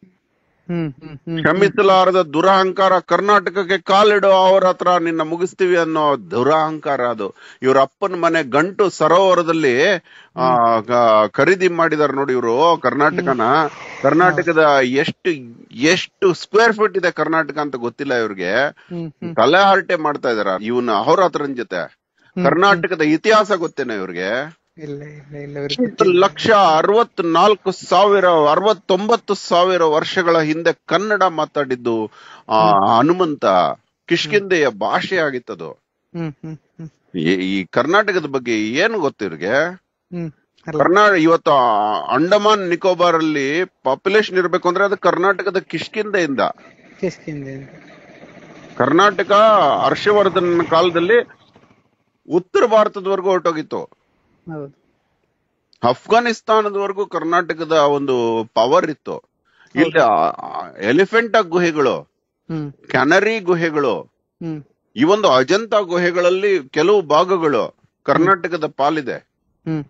ಹ್ಮ್ ಹ್ಮ್ ಹ್ಮ್ ಕ್ಷಮಿಸಲಾರದ ದುರಹಂಕಾರ ಕರ್ನಾಟಕಕ್ಕೆ ಕಾಲಿಡು ಅವ್ರ ಹತ್ರ ನಿನ್ನ ಮುಗಿಸ್ತೀವಿ ಅನ್ನೋ ದುರಹಂಕಾರ ಅದು ಇವ್ರ ಅಪ್ಪನ ಮನೆ ಗಂಟು ಸರೋವರದಲ್ಲಿ ಆ ಗ- ಖರೀದಿ ಮಾಡಿದಾರೆ ನೋಡಿ ಇವರು ಕರ್ನಾಟಕನ ಕರ್ನಾಟಕದ ಎಷ್ಟು ಎಷ್ಟು ಸ್ಕ್ವೇರ್ ಫೀಟ್ ಇದೆ ಕರ್ನಾಟಕ ಅಂತ ಗೊತ್ತಿಲ್ಲ ಇವ್ರಿಗೆ ಹ್ಮ್ ಹ್ಮ್ ತಲೆ ಹರಟೆ ಮಾಡ್ತಾ ಇದಾರ ಇವನ ಅಹೋರಾತ್ರನ್ ಜೊತೆ ಕರ್ನಾಟಕದ ಇತಿಹಾಸ ಗೊತ್ತೇನ ಇವ್ರಿಗೆ ಇಲ್ಲ ಇಲ್ಲ ಇಲ್ಲ ಇವ್ರಿಗೆ ಹತ್ತು ಲಕ್ಷ ಅರವತ್ನಾಲ್ಕು ಸಾವಿರ ಅರವತ್ತೊಂಬತ್ತು ಸಾವಿರ ವರ್ಷಗಳ ಹಿಂದೆ ಕನ್ನಡ ಮಾತಾಡಿದ್ದು ಆ ಹನುಮಂತ ಕಿಷ್ಕಿಂದೆಯ ಭಾಷೆ ಆಗಿತ್ತದು ಹ್ಮ್ ಹ್ಮ್ ಹ್ಮ್ ಈ- ಈ ಕರ್ನಾಟಕದ ಬಗ್ಗೆ ಏನು ಗೊತ್ತು ಇವ್ರಿಗೆ ಹ್ಮ್ ಅಲ್ಲ ಕರ್ನಾಟಕ ಇವತ್ತು ಆ ಅಂಡಮಾನ್ ನಿಕೋಬಾರ್ ಅಲ್ಲಿ ಪಾಪ್ಯುಲೇಷನ್ ಇರ್ಬೇಕು ಅಂದ್ರೆ ಅದು ಕರ್ನಾಟಕದ ಕಿಷ್ಕಿಂದೆಯಿಂದ ಕಿಷ್ಕಿಂದೆ ಅಂತ. ಕರ್ನಾಟಕ ಹರ್ಷವರ್ಧನ್ ಕಾಲದಲ್ಲಿ ಉತ್ತರ ಭಾರತದವರೆಗೂ ಹೊರಟೋಗಿತ್ತು ಹೌದು ಅಫ್ಘಾನಿಸ್ತಾನದವರೆಗೂ ಕರ್ನಾಟಕದ ಒಂದು ಪವರ್ ಇತ್ತು ಇಲ್ಲಿ ಎಲಿಫೆಂಟ ಗುಹೆಗಳು ಹ್ಮ್ ಕ್ಯಾನರಿ ಗುಹೆಗಳು ಹ್ಮ್ ಈ ಒಂದು ಅಜಂತಾ ಗುಹೆಗಳಲ್ಲಿ ಕೆಲವು ಭಾಗಗಳು ಕರ್ನಾಟಕದ ಪಾಲಿದೆ ಹ್ಮ್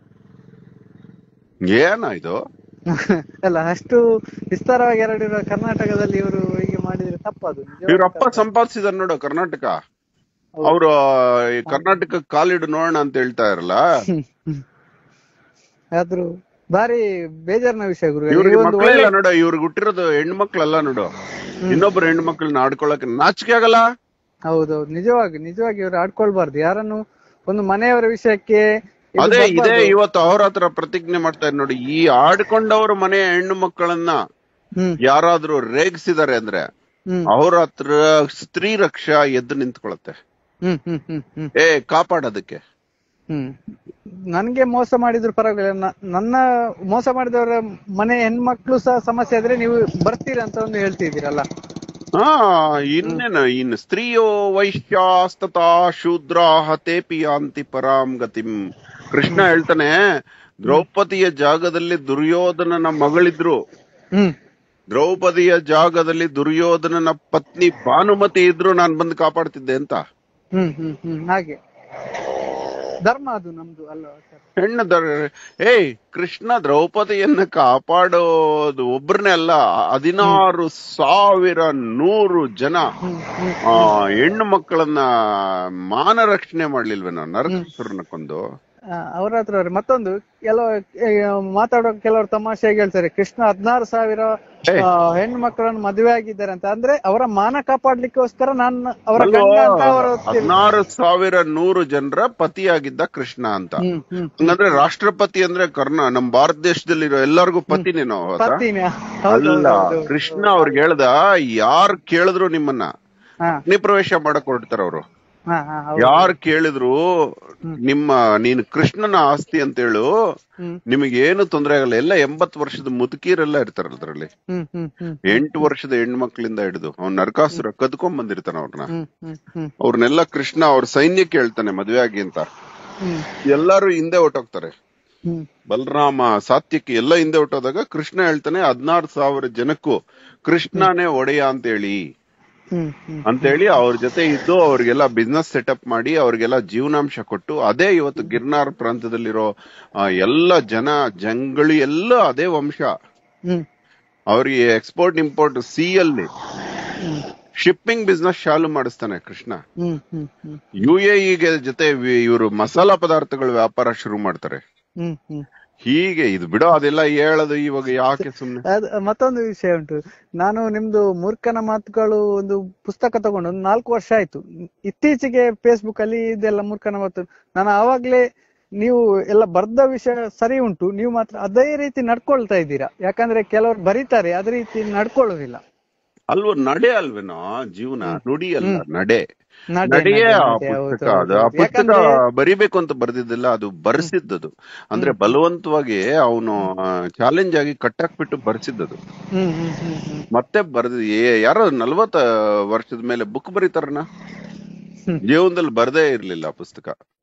ಏನ ಇದು ಅಲ್ಲ ಅಷ್ಟು ವಿಸ್ತಾರವಾಗಿ ಹರಡಿರುವ ಕರ್ನಾಟಕದಲ್ಲಿ ಇವರು ಹೀಗೆ ಮಾಡಿದ್ರೆ ತಪ್ಪದು ನಿಜವಾಗಿ ಇವ್ರಪ್ಪ ಸಂಪಾದಿಸಿದಾರೆ ನೋಡು ಕರ್ನಾಟಕ ಅವರು ಕರ್ನಾಟಕ ಕಾಲಿಡು ನೋಡೋಣ ಅಂತ ಹೇಳ್ತಾ ಇರಲ್ಲ ಹ್ಮ್, ಹ್ಮ್. ಆದ್ರೂ ಭಾರಿ ಬೇಜಾರಿನ ವಿಷಯ ಗುರು ಇವ್ರಿಗೆ ಈ ಒಂದು ಮಕ್ಕಳೆಲ್ಲ ನೋಡು ಇವ್ರಿಗೆ ಹುಟ್ಟಿರೋದು ಹೆಣ್ಮಕ್ಳೆಲ್ಲ ನೋಡು ಇನ್ನೊಬ್ರು ಹೆಣ್ಮಕ್ಳನ್ನ ಆಡ್ಕೊಳಕ್ ನಾಚಿಕೆ ಆಗಲ್ಲ ಹೌದೌದು ನಿಜವಾಗಿ ನಿಜವಾಗಿ ಇವರು ಆಡ್ಕೊಳ್ಬಾರ್ದು ಯಾರನ್ನು ಒಂದು ಮನೆಯವರ ವಿಷಯಕ್ಕೆ ಇದು ಅದೇ ಇದೇ ಬರ್ಬಾರ್ದು. ಇವತ್ತು ಅವ್ರ ಹತ್ರ ಪ್ರತಿಜ್ಞೆ ಮಾಡ್ತಾ ಇದ್ದಾರೆ ನೋಡಿ ಈ ಆಡ್ಕೊಂಡವ್ರ ಮನೆಯ ಹೆಣ್ಣು ಮಕ್ಕಳನ್ನ ಹ್ಮ್ ಯಾರಾದ್ರೂ ರೇಗಿಸಿದಾರೆ ಅಂದ್ರೆ ಹ್ಮ್ ಅವ್ರ ಹತ್ರ ಸ್ತ್ರೀ ರಕ್ಷಾ ಎದ್ದು ನಿಂತ್ಕೊಳತ್ತೆ ಹ್ಮ್ ಹ್ಮ್ ಹ್ಮ್ ಹ್ಮ್ ಏ ಕಾಪಾಡೋದಕ್ಕೆ ಹ್ಮ್ ನನ್ಗೆ ಮೋಸ ಮಾಡಿದ್ರು ಪರವಾಗಿಲ್ಲ ನ- ನನ್ನ ಮೋಸ ಮಾಡಿದವರ ಮನೆ ಹೆಣ್ಮಕ್ಳು ಸಹ ಸಮಸ್ಯೆ ಆದ್ರೆ ನೀವು ಬರ್ತೀರಾ ಅಂತ ಒಂದು ಹೇಳ್ತಿದ್ದೀರಲ್ಲ ಹಾ ಇನ್ನೇನು ಇನ್ ಸ್ತ್ರೀಯೋ ವೈಶ್ಯಾಸ್ತತಾ ಶೂದ್ರಾ ತೇಪಿ ಯಾಂತಿ ಪರಾಂ ಗತಿಂ ಕೃಷ್ಣ ಹೇಳ್ತಾನೆ ದ್ರೌಪದಿಯ ಜಾಗದಲ್ಲಿ ದುರ್ಯೋಧನನ ಮಗಳಿದ್ರು ಹ್ಮ್ ದ್ರೌಪದಿಯ ಜಾಗದಲ್ಲಿ ದುರ್ಯೋಧನನ ಪತ್ನಿ ಭಾನುಮತಿ ಇದ್ರು ನಾನ್ ಬಂದು ಕಾಪಾಡ್ತಿದ್ದೆ ಅಂತ ಹ್ಮ್ ಹ್ಮ್ ಹ್ಮ್ ಹಾಗೆ ಧರ್ಮ ಅದು ನಮ್ದು ಅಲ್ವಾ ಸರ್ ಹೆಣ್ಣು ದರ- ಏಯ್ ಕೃಷ್ಣ ದ್ರೌಪದಿಯನ್ನ ಕಾಪಾಡೋದು ಒಬ್ರನ್ನೇ ಅಲ್ಲ ಹದಿನಾರು ಸಾವಿರ ನೂರು ಜನ ಹ್ಮ್ ಹ್ಮ್ ಆ ಹೆಣ್ಣು ಮಕ್ಕಳನ್ನ ಮಾನ ರಕ್ಷಣೆ ಮಾಡ್ಲಿಲ್ವೇನೋ ನರಕಾಸುರನ ಕೊಂದು ಅವ್ರ ಹತ್ರ ಅವ್ರೆ ಮತ್ತೊಂದು ಕೆಲವು ಮಾತಾಡೋ ಕೆಲವರು ತಮಾಷೆಯಾಗಿ ಹೇಳ್ತಾರೆ ಕೃಷ್ಣ ಹದಿನಾರು ಸಾವಿರ ಏಯ್. ಆ, ಹೆಣ್ಣು ಮಕ್ಕಳನ್ನು ಮದುವೆ ಆಗಿದ್ದಾರೆ ಅಂತ ಅಂದ್ರೆ ಅವರ ಮಾನ ಕಾಪಾಡ್ಲಿಕ್ಕೋಸ್ಕರ ನಾನು ಅವರ ಅಲ್ವೋ, ಗಂಡ ಅಂತ ಅವರು ಹದಿನಾರು ಸಾವಿರ ನೂರು ಜನರ ಪತಿಯಾಗಿದ್ದ ಕೃಷ್ಣ ಅಂತ ಹ್ಮ್ ಹ್ಮ್ ಹಂಗಂದ್ರೆ ರಾಷ್ಟ್ರಪತಿ ಅಂದ್ರೆ ಕರ್ನಾ ನಮ್ ಭಾರತ ದೇಶದಲ್ಲಿರೋ ಎಲ್ಲರಿಗೂ ಪತಿನೇನೋ ಆತ? ಪತ್ನಿನ ಹೌದು ಅಲ್ಲ ಹೌದು, ಹೌದು. ಕೃಷ್ಣ ಅವ್ರಿಗೆ ಹೇಳ್ದ ಯಾರ್ ಕೇಳಿದ್ರು ನಿಮ್ಮನ್ನ ಹಾ ಅಗ್ನಿ ಪ್ರವೇಶ ಮಾಡಕ್ ಹೊರಡ್ತಾರ ಅವರು ಹಾ ಹಾ ಹೌದು ಯಾರ್ ಕೇಳಿದ್ರು ನಿಮ್ಮ ನೀನು ಕೃಷ್ಣನ ಆಸ್ತಿ ಅಂತ ಹೇಳು ಹ್ಮ್ ನಿಮಗೆ ಏನು ತೊಂದ್ರೆ ಆಗಲ್ಲ ಎಲ್ಲ ಎಂಬತ್ ವರ್ಷದ ಮುದುಕೀರೆಲ್ಲ ಇರ್ತಾರಲ್ಲ ಅದ್ರಲ್ಲಿ ಹ್ಮ್ ಹ್ಮ್ ಹ್ಮ್ ಎಂಟು ವರ್ಷದ ಹೆಣ್ಮಕ್ಳಿಂದ ಹಿಡಿದು ಅವ್ನ್ ನರಕಾಸುರ ಕದ್ಕೊಂಡ್ ಬಂದಿರ್ತಾನ ಅವ್ರನ್ನ ಹ್ಮ್ ಹ್ಮ್ ಹ್ಮ್ ಅವ್ರನ್ನೆಲ್ಲ ಕೃಷ್ಣ ಅವ್ರ ಸೈನ್ಯಕ್ಕೆ ಹೇಳ್ತಾನೆ ಮದ್ವೆ ಆಗಿ ಅಂತ ಹ್ಮ್ ಎಲ್ಲಾರು ಹಿಂದೆ ಹೊಟ್ಟೋಗ್ತಾರೆ ಹ್ಮ್ ಬಲರಾಮ ಸಾತ್ಯಕ್ಕೆ ಎಲ್ಲ ಹಿಂದೆ ಹೊಟ್ಟೋದಾಗ ಕೃಷ್ಣ ಹೇಳ್ತಾನೆ ಹದಿನಾರು ಸಾವಿರ ಜನಕ್ಕೂ ಕೃಷ್ಣನೇ ಒಡೆಯ ಅಂತ ಹೇಳಿ ಹ್ಮ್ ಹ್ಮ್ ಅಂತೇಳಿ ಅವ್ರ ಜೊತೆ ಇದ್ದು ಅವ್ರಿಗೆಲ್ಲ ಬಿಸ್ನೆಸ್ ಸೆಟಪ್ ಮಾಡಿ ಅವ್ರಿಗೆಲ್ಲ ಜೀವನಾಂಶ ಕೊಟ್ಟು ಅದೇ ಇವತ್ತು ಗಿರ್ನಾರ್ ಪ್ರಾಂತದಲ್ಲಿರೋ ಆ, ಎಲ್ಲ ಜನ ಜಂಗಳಿ ಎಲ್ಲ ಅದೇ ವಂಶ ಹ್ಮ್ ಅವ್ರಿಗೆ ಎಕ್ಸ್ಪೋರ್ಟ್ ಇಂಪೋರ್ಟ್ ಸಿ ಅಲ್ಲಿ ಹ್ಮ್ ಶಿಪ್ಪಿಂಗ್ ಬಿಸ್ನೆಸ್ ಚಾಲು ಮಾಡಿಸ್ತಾನೆ ಕೃಷ್ಣ ಹ್ಮ್ ಹ್ಮ್ ಹ್ಮ್ ಯು ಎ ಜೊತೆ ಇವರು ಮಸಾಲಾ ಪದಾರ್ಥಗಳ ವ್ಯಾಪಾರ ಶುರು ಮಾಡ್ತಾರೆ ಹ್ಮ್ ಹ್ಮ್ ಹೀಗೆ ಇದು ಬಿಡೋ ಅದೆಲ್ಲ ಹೇಳೋದು ಇವಾಗ ಯಾಕೆ ಸುಮ್ನೆ ಅದ್ ಮತ್ತೊಂದು ವಿಷಯ ಉಂಟು ನಾನು ನಿಮ್ದು ಮೂರ್ಖನ ಮಾತುಗಳು ಒಂದು ಪುಸ್ತಕ ತಗೊಂಡು ಒಂದು ನಾಲ್ಕು ವರ್ಷ ಆಯ್ತು ಇತ್ತೀಚೆಗೆ ಫೇಸ್ಬುಕ್ ಅಲ್ಲಿ ಇದೆಲ್ಲ ಮೂರ್ಖನ ಮಾತು ನಾನು ಆವಾಗ್ಲೇ ನೀವು ಎಲ್ಲ ಬರ್ದ ವಿಷಯ ಸರಿ ಉಂಟು ನೀವು ಮಾತ್ರ ಅದೇ ರೀತಿ ನಡ್ಕೊಳ್ತಾ ಇದ್ದೀರಾ ಯಾಕಂದ್ರೆ ಕೆಲವರು ಬರೀತಾರೆ ಅದೇ ರೀತಿ ನಡ್ಕೊಳ್ಳೋದಿಲ್ಲ ಅಲ್ವ ನಡೆ ಅಲ್ವೇನೋ ಜೀವನ ನುಡಿ ಅಲ್ಲ ನಡೆ ನಡೆ, ನಡೆಯೇ ನಡೆ, ಆ ನಡೆ, ಹೌದು, ಪುಸ್ತಕ ಹೌದು, ಅದು ಆ ಹೌದು. ಪುಸ್ತಕ ಯಾಕಂದ್ರೆ ಬರಿಬೇಕು ಅಂತ ಬರ್ದಿದ್ದಿಲ್ಲ ಅದು ಬರ್ಸಿದ್ದದು ಅಂದ್ರೆ ಬಲವಂತವಾಗಿ ಅವನು ಚಾಲೆಂಜ್ ಆಗಿ ಕಟ್ಟಾಕ್ಬಿಟ್ಟು ಬರ್ಸಿದ್ದದು ಹ್ಮ್ ಹ್ಮ್ ಹ್ಮ್ ಹ್ಮ್ ಮತ್ತೆ ಬರ್ದ ಯಾರೋ ನಲ್ವತ್ತ ವರ್ಷದ ಮೇಲೆ ಬುಕ್ ಬರೀತಾರನ ಹ್ಮ್. ಜೀವನದಲ್ಲಿ ಬರ್ದೇ ಇರ್ಲಿಲ್ಲ ಆ ಪುಸ್ತಕ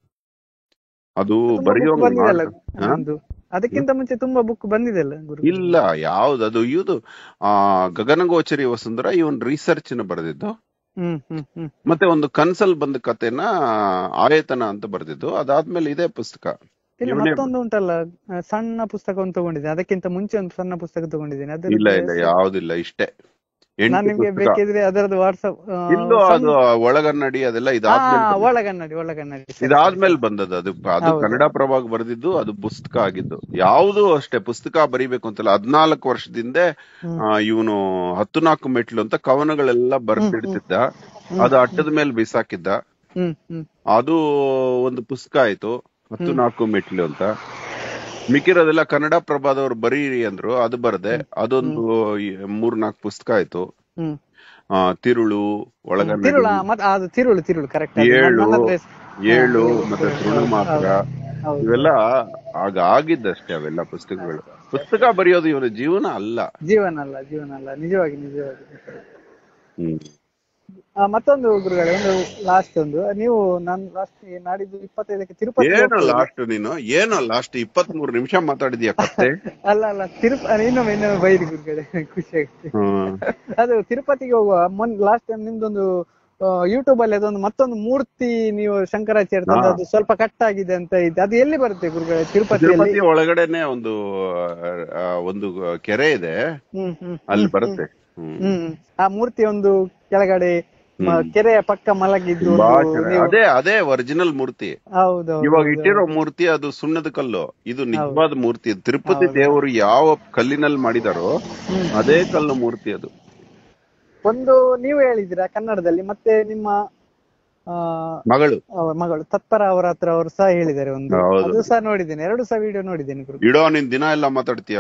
ಅದು ತುಂಬಾ ಬರೆಯೋ book ಬಂದಿದೆಯಲ್ಲ ಹಾ? ನಮ್ದು ಅದಕ್ಕಿಂತ ಮುಂಚೆ ತುಂಬಾ ಬುಕ್ ಬಂದಿದೆಲ್ಲ ಗುರು ಇಲ್ಲ ಯಾವ್ದು ಇದು ಆ ಗಗನಗೋಚರಿ ವಸುಂಧರ ಇವನ್ ರಿಸರ್ಚ್ ನ ಬರೆದಿದ್ದು ಹ್ಮ್ ಹ್ಮ್ ಹ್ಮ್ ಮತ್ತೆ ಒಂದು ಕನ್ಸಲ್ ಬಂದ ಕಥೆನ ಆಯತನ ಅಂತ ಬರೆದಿದ್ದು ಅದಾದ್ಮೇಲೆ ಇದೇ ಪುಸ್ತಕ ಇಲ್ಲ ಇವನೇ ಮತ್ತೊಂದು ಉಂಟಲ್ಲ ಆ, ಸಣ್ಣ ಪುಸ್ತಕ ಒಂದು ತಗೊಂಡಿದ್ದೇನೆ ಅದಕ್ಕಿಂತ ಮುಂಚೆ ಒಂದು ಸಣ್ಣ ಪುಸ್ತಕ ತಗೊಂಡಿದ್ದೇನೆ ಅದರ ಇಲ್ಲ ಇಲ್ಲ ಯಾವ್ದಿಲ್ಲ ಇಷ್ಟೇ ನಾನು ಎಂಟು ನಿಮ್ಗೆ ಪುಸ್ತಕ ಬೇಕಿದ್ರೆ ಅದರದ್ದು ವಾಟ್ಸಪ್ ಇಲ್ಲೂ ಅದು ಒಳಗನ್ನಡಿ ಅದೆಲ್ಲ ಇದಾದ್ಮೇಲೆ ಬಂದಿದ್ದು. ಒಳಗನ್ನಡಿ ಒಳಗನ್ನಡಿ ಸರಿ, ಇದಾದ್ಮೇಲೆ ಬಂದದ್ದು ಅದು ಅದು ಹೌದು. ಕನ್ನಡ ಪ್ರಭಾಗ ಬರೆದಿದ್ದು ಅದು ಪುಸ್ತಕ ಆಗಿದ್ದು ಯಾವುದು ಅಷ್ಟೇ ಪುಸ್ತಕ ಬರಿಬೇಕು ಅಂತಲ್ಲ ಹದ್ನಾಲ್ಕು ವರ್ಷದಿಂದ ಹ್ಮ್. ಇವನು ಹತ್ತು ನಾಲ್ಕು ಮೆಟ್ಲು ಅಂತ ಕವನಗಳೆಲ್ಲ ಬರ್ದಿಡ್ತಿದ್ದ ಅದು ಅಟ್ಟದ ಮೇಲೆ ಬಿಸಾಕಿದ್ದ ಹ್ಮ್ ಹ್ಮ್ ಅದು ಒಂದು ಪುಸ್ತಕ ಆಯ್ತು ಹತ್ತು ನಾಲ್ಕು ಮೆಟ್ಲು ಅಂತ ಮಿಕ್ಕಿರೋದೆಲ್ಲ ಕನ್ನಡ ಪ್ರಭಾದವ್ರು ಬರೀರಿ ಅಂದ್ರು ಅದು ಬರ್ದೆ ಅದೊಂದು ಮೂರ್ ನಾಲ್ಕು ಪುಸ್ತಕ ಆಯ್ತು ಹ್ಮ್ ಆ, ತಿರುಳು ಒಳಗನ್ನಡಿ ತಿರುಳು ಆ, ಮತ್ ಅದು ತಿರುಳು ತಿರುಳು ಕರೆಕ್ಟ್ ಏಳು ಏಳು ಮತ್ತೆ ತೃಣ ಮಾತ್ರ ಹೌದು. ಇವೆಲ್ಲ ಆಗ ಆಗಿದ್ದಷ್ಟೇ ಅವೆಲ್ಲ ಪುಸ್ತಕಗಳು ಪುಸ್ತಕ ಬರೆಯೋದು ಇವರ ಜೀವನ ಅಲ್ಲ ಜೀವನ ಅಲ್ಲ ಜೀವನ ಅಲ್ಲ ನಿಜವಾಗಿ ನಿಜವಾಗಿ ಹ್ಮ್ ಆ, ಮತ್ತೊಂದು ಗುರುಗಳೇ ಒಂದು ಲಾಸ್ಟ್ ಒಂದು ನೀವು ನಾನು ಲಾಸ್ಟ್ ನಾಡಿದ್ದು ಇಪ್ಪತ್ತೈದಕ್ಕೆ ತಿರುಪತಿ ಏನೋ ಹೋಗ್ತಿದ್ದೀನಿ. ಲಾಸ್ಟ್ ನೀನು ಏನೋ ಲಾಸ್ಟ್ ಇಪ್ಪತ್ ಮೂರು ನಿಮಿಷ ಮಾತಾಡಿದ್ಯಾ ಕತೆ ಅಲ್ಲ ಅಲ್ಲ ತಿರುಪ ಇನ್ನೊಮ್ಮೆ ಇನ್ನೊಮ್ಮೆ ಬೈರಿ ಗುರುಗಳೇ ಖುಷಿ ಆಗುತ್ತೆ ಹ್ಮ್ ಅದು ತಿರುಪತಿಗೆ ಹೋಗುವ ಮೊನ್ ಲಾಸ್ಟ್ ಟೈಮ್ ನಿಮ್ದೊಂದು ಯೂಟ್ಯೂಬ್ ಅಲ್ಲಿ ಅದೊಂದು ಮತ್ತೊಂದು ಮೂರ್ತಿ ನೀವು ಶಂಕರಾಚಾರ್ಯ ತಂದು ಅದು ಸ್ವಲ್ಪ ಕಟ್ ಆಗಿದೆ ಅಂತ ಇದೆ ಅದು ಎಲ್ಲಿ ಬರುತ್ತೆ ಗುರುಗಳೇ ತಿರುಪತಿಯಲ್ಲಿ ತಿರುಪತಿ ಒಳಗಡೆನೆ ಒಂದು ಆ, ಒಂದು ಕೆರೆ ಇದೆ ಹ್ಮ್ ಹ್ಮ್ ಅಲ್ಲಿ ಬರುತ್ತೆ ಹ್ಮ್ ಹ್ಮ್ ಆ ಮೂರ್ತಿ ಒಂದು ಕೆಳಗಡೆ ಮ- ಕೆರೆಯ ಪಕ್ಕ ಮಲಗಿದ್ದು ತುಂಬಾ ಒಂದು ಚೆನ್ನಾಗಿ- ನೀವು- ಅದೇ ಅದೇ ಒರಿಜಿನಲ್ ಮೂರ್ತಿ ಹೌದೌದು ಇವಾಗ ಇಟ್ಟಿರೋ ಮೂರ್ತಿ ಅದು ಸುಣ್ಣದ ಕಲ್ಲು ಇದು ನಿಜವಾದ ಮೂರ್ತಿ ಇದು ತಿರುಪತಿ ದೇವರು ಯಾವ ಕಲ್ಲಿನಲ್ಲಿ ಮಾಡಿದಾರೋ ಹ್ಮ್. ಅದೇ ಕಲ್ಲು ಮೂರ್ತಿ ಅದು ಒಂದು ನೀವು ಹೇಳಿದಿರ ಕನ್ನಡದಲ್ಲಿ ಮತ್ತೆ ನಿಮ್ಮ ಆ ಮಗಳು ಅವ್ರ ಮಗಳು ತತ್ಪರ ಅವರ ಹತ್ರ ಅವರು ಸಹ ಹೇಳಿದ್ದಾರೆ ಒಂದು ಹೌದು. ಅದು ಸಹ ನೋಡಿದ್ದೇನೆ ಎರಡು ಸಹ ವಿಡಿಯೋ ನೋಡಿದ್ದೇನೆ ಗುರು ಇಡೋ ನಿನ್ ದಿನ ಎಲ್ಲ ಮಾತಾಡ್ತೀಯ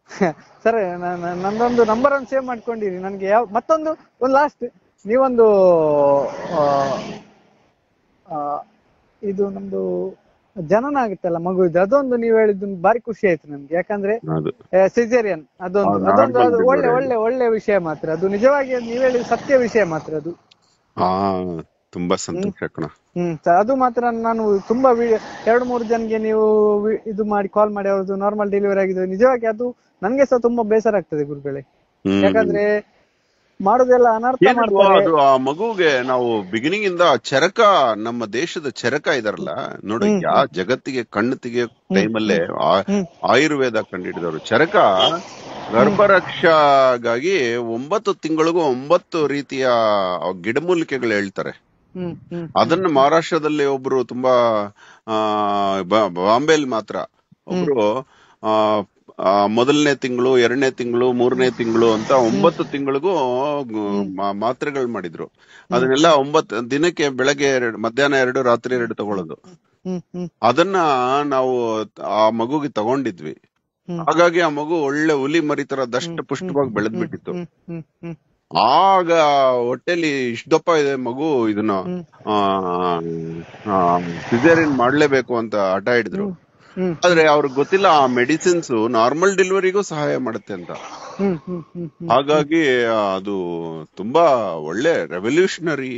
ಸರ್ ನಂದೊಂದು ನಂಬರ್ ಒಂದು ಸೇವ್ ಮಾಡ್ಕೊಂಡಿರಿ ನನಗೆ ಯಾವ ಮತ್ತೊಂದು ಒಂದು ಲಾಸ್ಟ್ ನೀವೊಂದು ಆ, ಆ, ಇದು ನಮ್ದು ಜನನ ಆಗುತ್ತಲ್ಲ ಮಗುವಿದ್ದು ಅದೊಂದು ನೀವು ಹೇಳಿದ್ದು ಭಾರಿ ಖುಷಿ ಆಯ್ತು ನನ್ಗೆ ಯಾಕಂದ್ರೆ ಅದು ಸಿಜೇರಿಯನ್ ಅದೊಂದು ಅದು ಅದೊಂದು ಅದು normal ಒಳ್ಳೆ delivery. ಒಳ್ಳೆ ಒಳ್ಳೆ ವಿಷಯ ಮಾತ್ರ ಅದು ನಿಜವಾಗಿ ಅದು ನೀವು ಹೇಳಿದ ಸತ್ಯ ವಿಷಯ ಮಾತ್ರ ಅದು ಹಾ ತುಂಬಾ ಸಂತೋಷ ಕಣ ಹ್ಮ್ ಸ- ಅದು ಮಾತ್ರ ನಾನು ತುಂಬಾ ವಿ- ಎರಡು ಮೂರು ಜನಗೆ ನೀವು ವಿ- ಇದು ಮಾಡಿ ಕಾಲ್ ಮಾಡಿ ಅವ್ರದ್ದು ನಾರ್ಮಲ್ ಡೆಲಿವರಿ ಆಗಿದೆ ನಿಜವಾಗಿ ಅದು ನನ್ಗೆ ಸಹ ತುಂಬಾ ಬೇಸರ ಆಗ್ತದೆ ಗುರುಗಳೇ ಹ್ಮ್. ಯಾಕಂದ್ರೆ ಮಾಡೋದೆಲ್ಲ ಅನರ್ಥ ಏನಿಲ್ವಾ, ಮಾಡ್ತಾರೆ ಅದು ಆ ಮಗುಗೆ ನಾವು ಬಿಗಿನಿಂಗ್ ಇಂದ ಚರಕ ನಮ್ಮ ದೇಶದ ಚರಕ ಇದಾರಲ್ಲ ನೋಡಿ ಯಾ ಜಗತ್ತಿಗೆ ಕಣ್ಣು ತೆಗಿಯೋ ಟೈಮಲ್ಲೇ ಹ್ಮ್. ಆಯುರ್ವೇದ ಕಂಡುಹಿಡಿದವರು ಚರಕ ಗರ್ಭರಕ್ಷಾಗಾಗಿ ಒಂಬತ್ತು ತಿಂಗಳಿಗೂ ಒಂಬತ್ತು ರೀತಿಯ ಗಿಡಮೂಲಿಕೆಗಳು ಹೇಳ್ತಾರೆ ಹ್ಮ್ ಹ್ಮ್ ಅದನ್ನ ಮಹಾರಾಷ್ಟ್ರದಲ್ಲಿ ಒಬ್ರು ತುಂಬಾ ಆ ಬ- ಬಾಂಬೆಲ್ ಮಾತ್ರ ಒಬ್ರು ಆ ಆ, ಮೊದಲನೇ ತಿಂಗಳು ಎರಡನೇ ತಿಂಗಳು ಮೂರನೇ ತಿಂಗಳು ಅಂತ ಒಂಬತ್ತು ತಿಂಗಳಿಗೂ ಮಾತ್ರೆಗಳು ಮಾಡಿದ್ರು ಅದನ್ನೆಲ್ಲ ಒಂಬತ್ತು ದಿನಕ್ಕೆ ಬೆಳಗ್ಗೆ ಎರಡು ಮಧ್ಯಾಹ್ನ ಎರಡು ರಾತ್ರಿ ಎರಡು ತಗೊಳ್ಳೋದು ಹ್ಮ್ ಹ್ಮ್ ಅದನ್ನ ನಾವು ಆ ಮಗುಗೆ ತಗೊಂಡಿದ್ವಿ ಹ್ಮ್. ಹಾಗಾಗಿ ಆ ಮಗು ಒಳ್ಳೆ ಹುಲಿ ಮರಿ ತರ ದಷ್ಟ ಪುಷ್ಟವಾಗಿ ಬೆಳೆದ್ ಬಿಟ್ಟಿತ್ತು ಹ್ಮ್ ಹ್ಮ್ ಹ್ಮ್ ಆಗ ಹೊಟ್ಟೆಲಿ ಇಷ್ಟ ದಪ್ಪ ಇದೆ ಮಗು ಇದನ್ನ ಸಿಸೇರಿಯನ್ ಮಾಡ್ಲೇಬೇಕು ಅಂತ ಹಠ ಹಿಡಿದ್ರು ಹ್ಮ್ ಆದ್ರೆ ಅವ್ರಿಗೆ ಗೊತ್ತಿಲ್ಲ ಆ ಮೆಡಿಸಿನ್ಸ್ ನಾರ್ಮಲ್ ಡೆಲಿವರಿಗೂ ಸಹಾಯ ಮಾಡುತ್ತೆ ಅಂತ ಹ್ಮ್ ಹ್ಮ್ ಹ್ಮ್ ಹ್ಮ್ ಹಾಗಾಗಿ ಅದು ತುಂಬಾ ಒಳ್ಳೆ ರೆವಲ್ಯೂಷನರಿ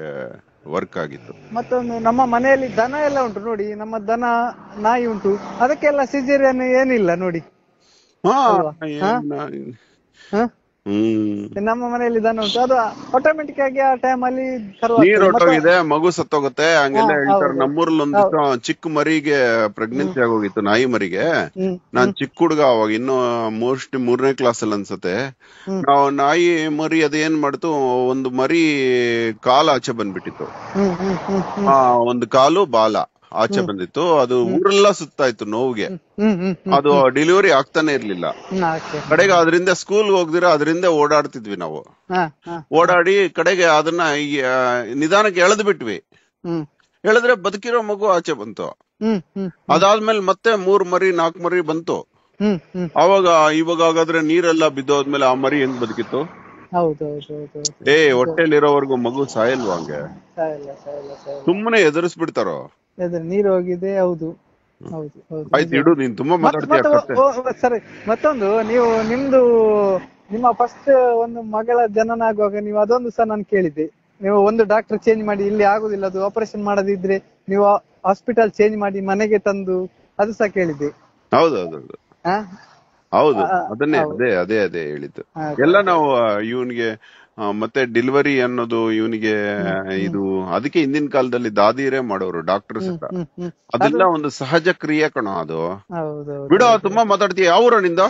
ವರ್ಕ್ ಆಗಿತ್ತು ಮತ್ತೊಂದು ನಮ್ಮ ಮನೆಯಲ್ಲಿ ದನ ಎಲ್ಲ ಉಂಟು ನೋಡಿ ನಮ್ಮ ದನ ನಾಯಿ ಉಂಟು ಅದಕ್ಕೆಲ್ಲ ಸಿಜೇರಿಯನ್ ಏನಿಲ್ಲ ನೋಡಿ ಹಾ ಅಲ್ವಾ? ಏನ- ಹ? ಹ್ಮ್ ನಮ್ಮ ಮನೆಯಲ್ಲಿ ದನ ಉಂಟು ಅದು ಆಟೋಮೆಟಿಕ್ ಆಗಿ ಆ ಟೈಮ್ ಅಲ್ಲಿ ನೀರ್ ಶುರುವಾಗ್ತದೆ. ಮತ್ತೆ- ಹೊಟ್ಟೋಗಿದೆ ಮಗು ಸತ್ತೋಗುತ್ತೆ ಹಂಗೆಲ್ಲ ಹಾ, ಹೇಳ್ತಾರೆ ಹೌದು. ನಮ್ಮೂರಲ್ಲಿ ಒಂದ್ ದಿವ್ಸ ಚಿಕ್ಕ ಮರಿಗೆ ಪ್ರೆಗ್ನೆನ್ಸಿ ಆಗೋಗಿತ್ತು ನಾಯಿ ಮರಿಗೆ ಹ್ಮ್ ನಾನ್ ಚಿಕ್ಕ ಹುಡುಗ ಅವಾಗ ಇನ್ನು ಮೋಸ್ಟ್ ಮೂರನೇ ಕ್ಲಾಸ್ ಅಲ್ಲಿ ಅನ್ಸತ್ತೆ ಹ್ಮ್. ನಾವು ನಾಯಿ ಮರಿ ಅದೇನ್ ಮಾಡ್ತು ಒಂದು ಮರಿ ಕಾಲ್ ಆಚೆ ಬಂದ್ಬಿಟ್ಟಿತ್ತು ಹ್ಮ್ ಹ್ಮ್ ಹ್ಮ್ ಹ್ಮ್ ಆ ಒಂದು ಕಾಲು ಬಾಲ ಆಚೆ ಬಂದಿತ್ತು ಅದು ಊರೆಲ್ಲ ಸುತ್ತಾ ಇತ್ತು ನೋವಿಗೆ ಹ್ಮ್ ಹ್ಮ್ ಹ್ಮ್ ಅದು ಡೆಲಿವರಿ ಆಗ್ತಾನೆ ಇರ್ಲಿಲ್ಲ ಹ್ಮ್ ಓಕೆ ಕಡೆಗೆ ಅದರಿಂದ ಸ್ಕೂಲ್ ಹೋಗ್ದಿರ ಅದರಿಂದ ಓಡಾಡ್ತಿದ್ವಿ ನಾವು ಹಾ ಹಾ ಓಡಾಡಿ ಕಡೆಗೆ ಅದನ್ನ ಈ, ಆ, ನಿಧಾನಕ್ಕೆ ಎಳೆದು ಬಿಟ್ವಿ ಹ್ಮ್ ಎಳೆದ್ರೆ ಬದುಕಿರೋ ಮಗು ಆಚೆ ಬಂತು ಹ್ಮ್ ಹ್ಮ್ ಅದಾದ್ಮೇಲೆ ಮತ್ತೆ ಮೂರ್ ಮರಿ ನಾಲ್ಕು ಮರಿ ಬಂತು ಹ್ಮ್ ಹ್ಮ್ ಅವಾಗ ಇವಾಗ ಹಾಗಾದ್ರೆ ನೀರೆಲ್ಲ ಬಿದ್ದೋದ್ಮೇಲೆ ಆ ಮರಿ ಹೆಂಗ್ ಬದುಕಿತ್ತು ಹೌದು ಹೌದು ಹೌದು ಹೌದು ಏ ಹೊಟ್ಟೆಲಿರೋವರೆಗೂ ಮಗು ಸಾಯಲ್ವಾ ಹಂಗೆ ಸಾಯಿಲ್ಲ ಸಾಯಿಲ್ಲ ಸಾಯಿಲ್ಲ ಸುಮ್ಮನೆ ಎದುರಿಸ್ಬಿಡ್ತಾರೋ ಅದೇ ನೀರು ಹೋಗಿದೆ ಹೌದು ಹೌದು ಹೌದು ಆಯ್ತು ಇಡು ನೀನ್ ತುಂಬಾ ಮತ್- ಮಾತಾಡ್ತೀಯ ಮತ್ತೆ ಕತೆ ಓ- ಓ, ಸರಿ ಮತ್ತೊಂದು ನೀವು ನಿಮ್ದು ನಿಮ್ಮ ಫಸ್ಟ್ ಒಂದು ಮಗಳ ಜನನ ಆಗುವಾಗ ನೀವು ಅದೊಂದು ಸಹ ನಾನು ಕೇಳಿದ್ದೆ ನೀವು ಒಂದು ಡಾಕ್ಟರ್ ಚೇಂಜ್ ಮಾಡಿ ಇಲ್ಲಿ ಆಗುದಿಲ್ಲ ಅದು ಆಪರೇಷನ್ ಮಾಡದಿದ್ರೆ ನೀವು ಹಾಸ್ಪಿಟಲ್ ಚೇಂಜ್ ಮಾಡಿ ಮನೆಗೆ ತಂದು ಅದು ಸಹ ಕೇಳಿದ್ದೆ ಹೌದೌದೌದು ಹಾ ಹೌದು ಆ, ಅದನ್ನೇ ಹೌದು. ಅದೇ ಅದೇ ಅದೇ ಹೇಳಿದ್ದು ಹಾ, ಎಲ್ಲ ನಾವು ಇವನಿಗೆ ಮತ್ತೆ ಡೆಲಿವರಿ ಅನ್ನೋದು ಇವನಿಗೆ ಇದು ಅದಕ್ಕೆ ಹಿಂದಿನ ಕಾಲದಲ್ಲಿ ದಾದಿರೇ ಮಾಡೋರು ಡಾಕ್ಟರ್ಸ್ ಹತ್ರ ಹ್ಮ್ ಹ್ಮ್ ಅದೆಲ್ಲ ಒಂದು ಸಹಜ ಕ್ರಿಯೆ ಕಣೋ ಅದು ಹೌದು ಹೌದು ಬಿಡು ತುಂಬಾ ಮಾತಾಡ್ತೀಯ ಯಾವ ಊರ ನಿಂದ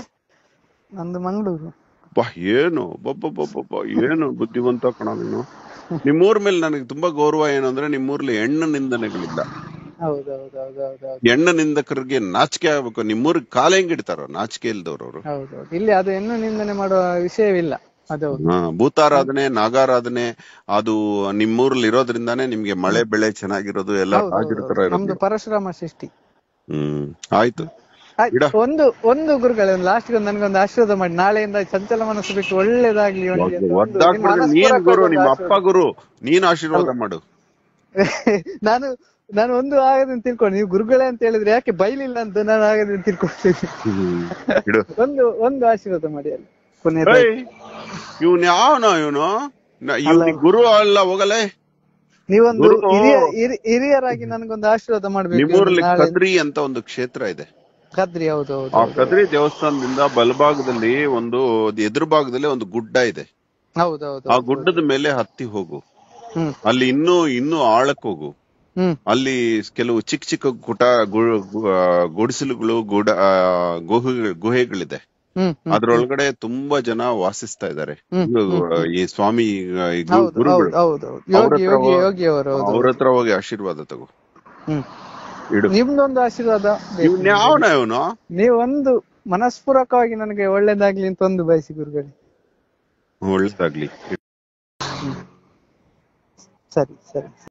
ನಂದು ಮಂಗಳೂರು ಬಾ ಏನು ಬಬ್ಬ ಏನು ಬುದ್ಧಿವಂತ ಕಣ ನೀನು ನಿಮ್ಮೂರ್ ಮೇಲೆ ನನಗೆ ತುಂಬಾ ಗೌರವ ಏನು ಅಂದ್ರೆ ನಿಮ್ಮೂರ್ಲಿ ಹೆಣ್ಣು ನಿಂದನೆಗಳಿಲ್ಲ ಹೌದು ಹೌದು ಹೌದು ಹೌದು ಹೌದು ಹೆಣ್ಣು ನಿಂದಕರಿಗೆ ನಾಚಿಕೆ ಆಗ್ಬೇಕು ನಿಮ್ಮೂರ್ ಕಾಲ ಹೆಂಗಿಡ್ತಾರೋ ನಾಚಿಕೆ ಇಲ್ದವ್ರು ಅವರು ಹೌದು ಹೌದು ಇಲ್ಲಿ ಅದು ಹೆಣ್ಣು ನಿಂದನೆ ಮಾಡುವ ವಿಷಯವಿಲ್ಲ ಅದು ಹೌದು ಹಾ ಭೂತಾರಾಧನೆ ನಾಗಾರಾಧನೆ ಅದು ನಿಮ್ಮೂರಲ್ಲಿ ಇರೋದ್ರಿಂದಾನೇ ನಿಮ್ಗೆ ಮಳೆ ಬೆಳೆ ಚೆನ್ನಾಗಿರೋದು ಎಲ್ಲ ಹೌದು, ಹೌದು, ರಾಜರ ತರ ಹೌದು. ಇರೋದು ನಮ್ದು ಪರಶುರಾಮ ಸೃಷ್ಟಿ ಹ್ಮ್ ಆಯ್ತು ಆಯ್ತು, ಇಡ. ಒಂದು ಒಂದು ಗುರುಗಳೇ ಒಂದು ಲಾಸ್ಟ್ ಒಂದು ನನಗೊಂದು ಆಶೀರ್ವಾದ ಮಾಡಿ ನಾಳೆಯಿಂದ ಚಂಚಲ ಮನಸ್ಸು ಬಿಟ್ಟು ಒಳ್ಳೇದಾಗ್ಲಿ ಅವನಿಗೆ ಅಂತ ಒಂದು ಒದ್ದಾಡ್ಬಿಡು ನಿಮ್ಮ ನೀನ್ ಗುರು ಮನಸ್ಪೂರ್ವಕವಾದ ನಿಮ್ಮ ಆಶೀರ್ವಾದ. ಅಪ್ಪ ಗುರು ನೀನ್ ಆಶೀರ್ವಾದ ಮಾಡು ನಾನು ನಾನು ಒಂದು ಆಗದಂತ ತಿಳ್ಕೊಂಡು ನೀವು ಗುರುಗಳೇ ಅಂತ ಹೇಳಿದ್ರೆ ಯಾಕೆ ಬೈಲಿಲ್ಲ ಅಂತ ನಾನು ಆಗದಂತ ತಿಳ್ಕೊಳ್ತೀನಿ ಹ್ಮ್. ಇಡು ಒಂದು ಒಂದು ಆಶೀರ್ವಾದ ಮಾಡಿ ಅಲ್ಲಿ ಕೊನೆ ಇವನ್ ಯಾವನ ಇವನು ಇವ್ನಿಗೆ ಗುರು ಅಲ್ಲ ಹೋಗಲೇ ನೀವೊಂದು ಗುರು. ಹಿರಿಯ ಹಿರಿ- ಹಿರಿಯರಾಗಿ ನನಗೊಂದು ಆಶೀರ್ವಾದ ಮಾಡ್ಬೇಕು ನಿಮ್ಮೂರಲ್ಲಿ ನಾಳೆ ಕದ್ರಿ ಅಂತ ಒಂದು ಕ್ಷೇತ್ರ ಇದೆ ಕದ್ರಿ ಹೌದು ಹೌದು ಆ ಕದ್ರಿ ದೇವಸ್ಥಾನದಿಂದ ಬಲಭಾಗದಲ್ಲಿ ಒಂದು ಎದುರು ಭಾಗದಲ್ಲಿ ಒಂದು ಗುಡ್ಡ ಇದೆ ಹೌದು ಹೌದು ಆ ಗುಡ್ಡದ ಮೇಲೆ ಹತ್ತಿ ಹೋಗು ಹ್ಮ್ ಅಲ್ಲಿ ಇನ್ನೂ ಇನ್ನೂ ಆಳಕ್ ಹೋಗು ಹ್ಮ್ ಅಲ್ಲಿ ಕೆಲವು ಚಿಕ್ಕ ಚಿಕ್ಕ ಗುಟ ಗು- ಗು- ಆ, ಗುಡಿಸಲುಗಳು ಗುಡ ಆ, ಗುಹೆ- ಗುಹೆಗಳಿದೆ ಹ್ಮ್ ಹ್ಮ್ ಅದ್ರೊಳಗಡೆ ತುಂಬಾ ಜನ ವಾಸಿಸ್ತಾ ಇದ್ದಾರೆ ಹ್ಮ್, ಇವ್ರು, ಈ ಸ್ವಾಮಿ ಈ ಗು- ಹೌದು ಗುರುಗಳು ಹೌದು ಹೌದು ಅವ್ರ ಯೋಗಿ ಹತ್ರ ಯೋಗಿ ಹೋಗ್- ಯೋಗಿ ಅವರು ಹೌದು ಅವ್ರ ಹತ್ರ ಹೋಗಿ ಆಶೀರ್ವಾದ ತಗೋ ಹ್ಮ್ ಇಡು ನಿಮ್ದೊಂದು ಆಶೀರ್ವಾದ ಬೇಕು. ಇವ್ನ ಯಾವನ ಇವನು ನೀವು ಒಂದು ಮನಸ್ಪೂರ್ವಕವಾಗಿ ನನಗೆ ಒಳ್ಳೇದಾಗ್ಲಿ ಅಂತ ಒಂದು ಬಯಸಿ ಗುರುಗಳೇ ಒಳ್ಳೇದಾಗ್ಲಿ ಸರಿ ಸರಿ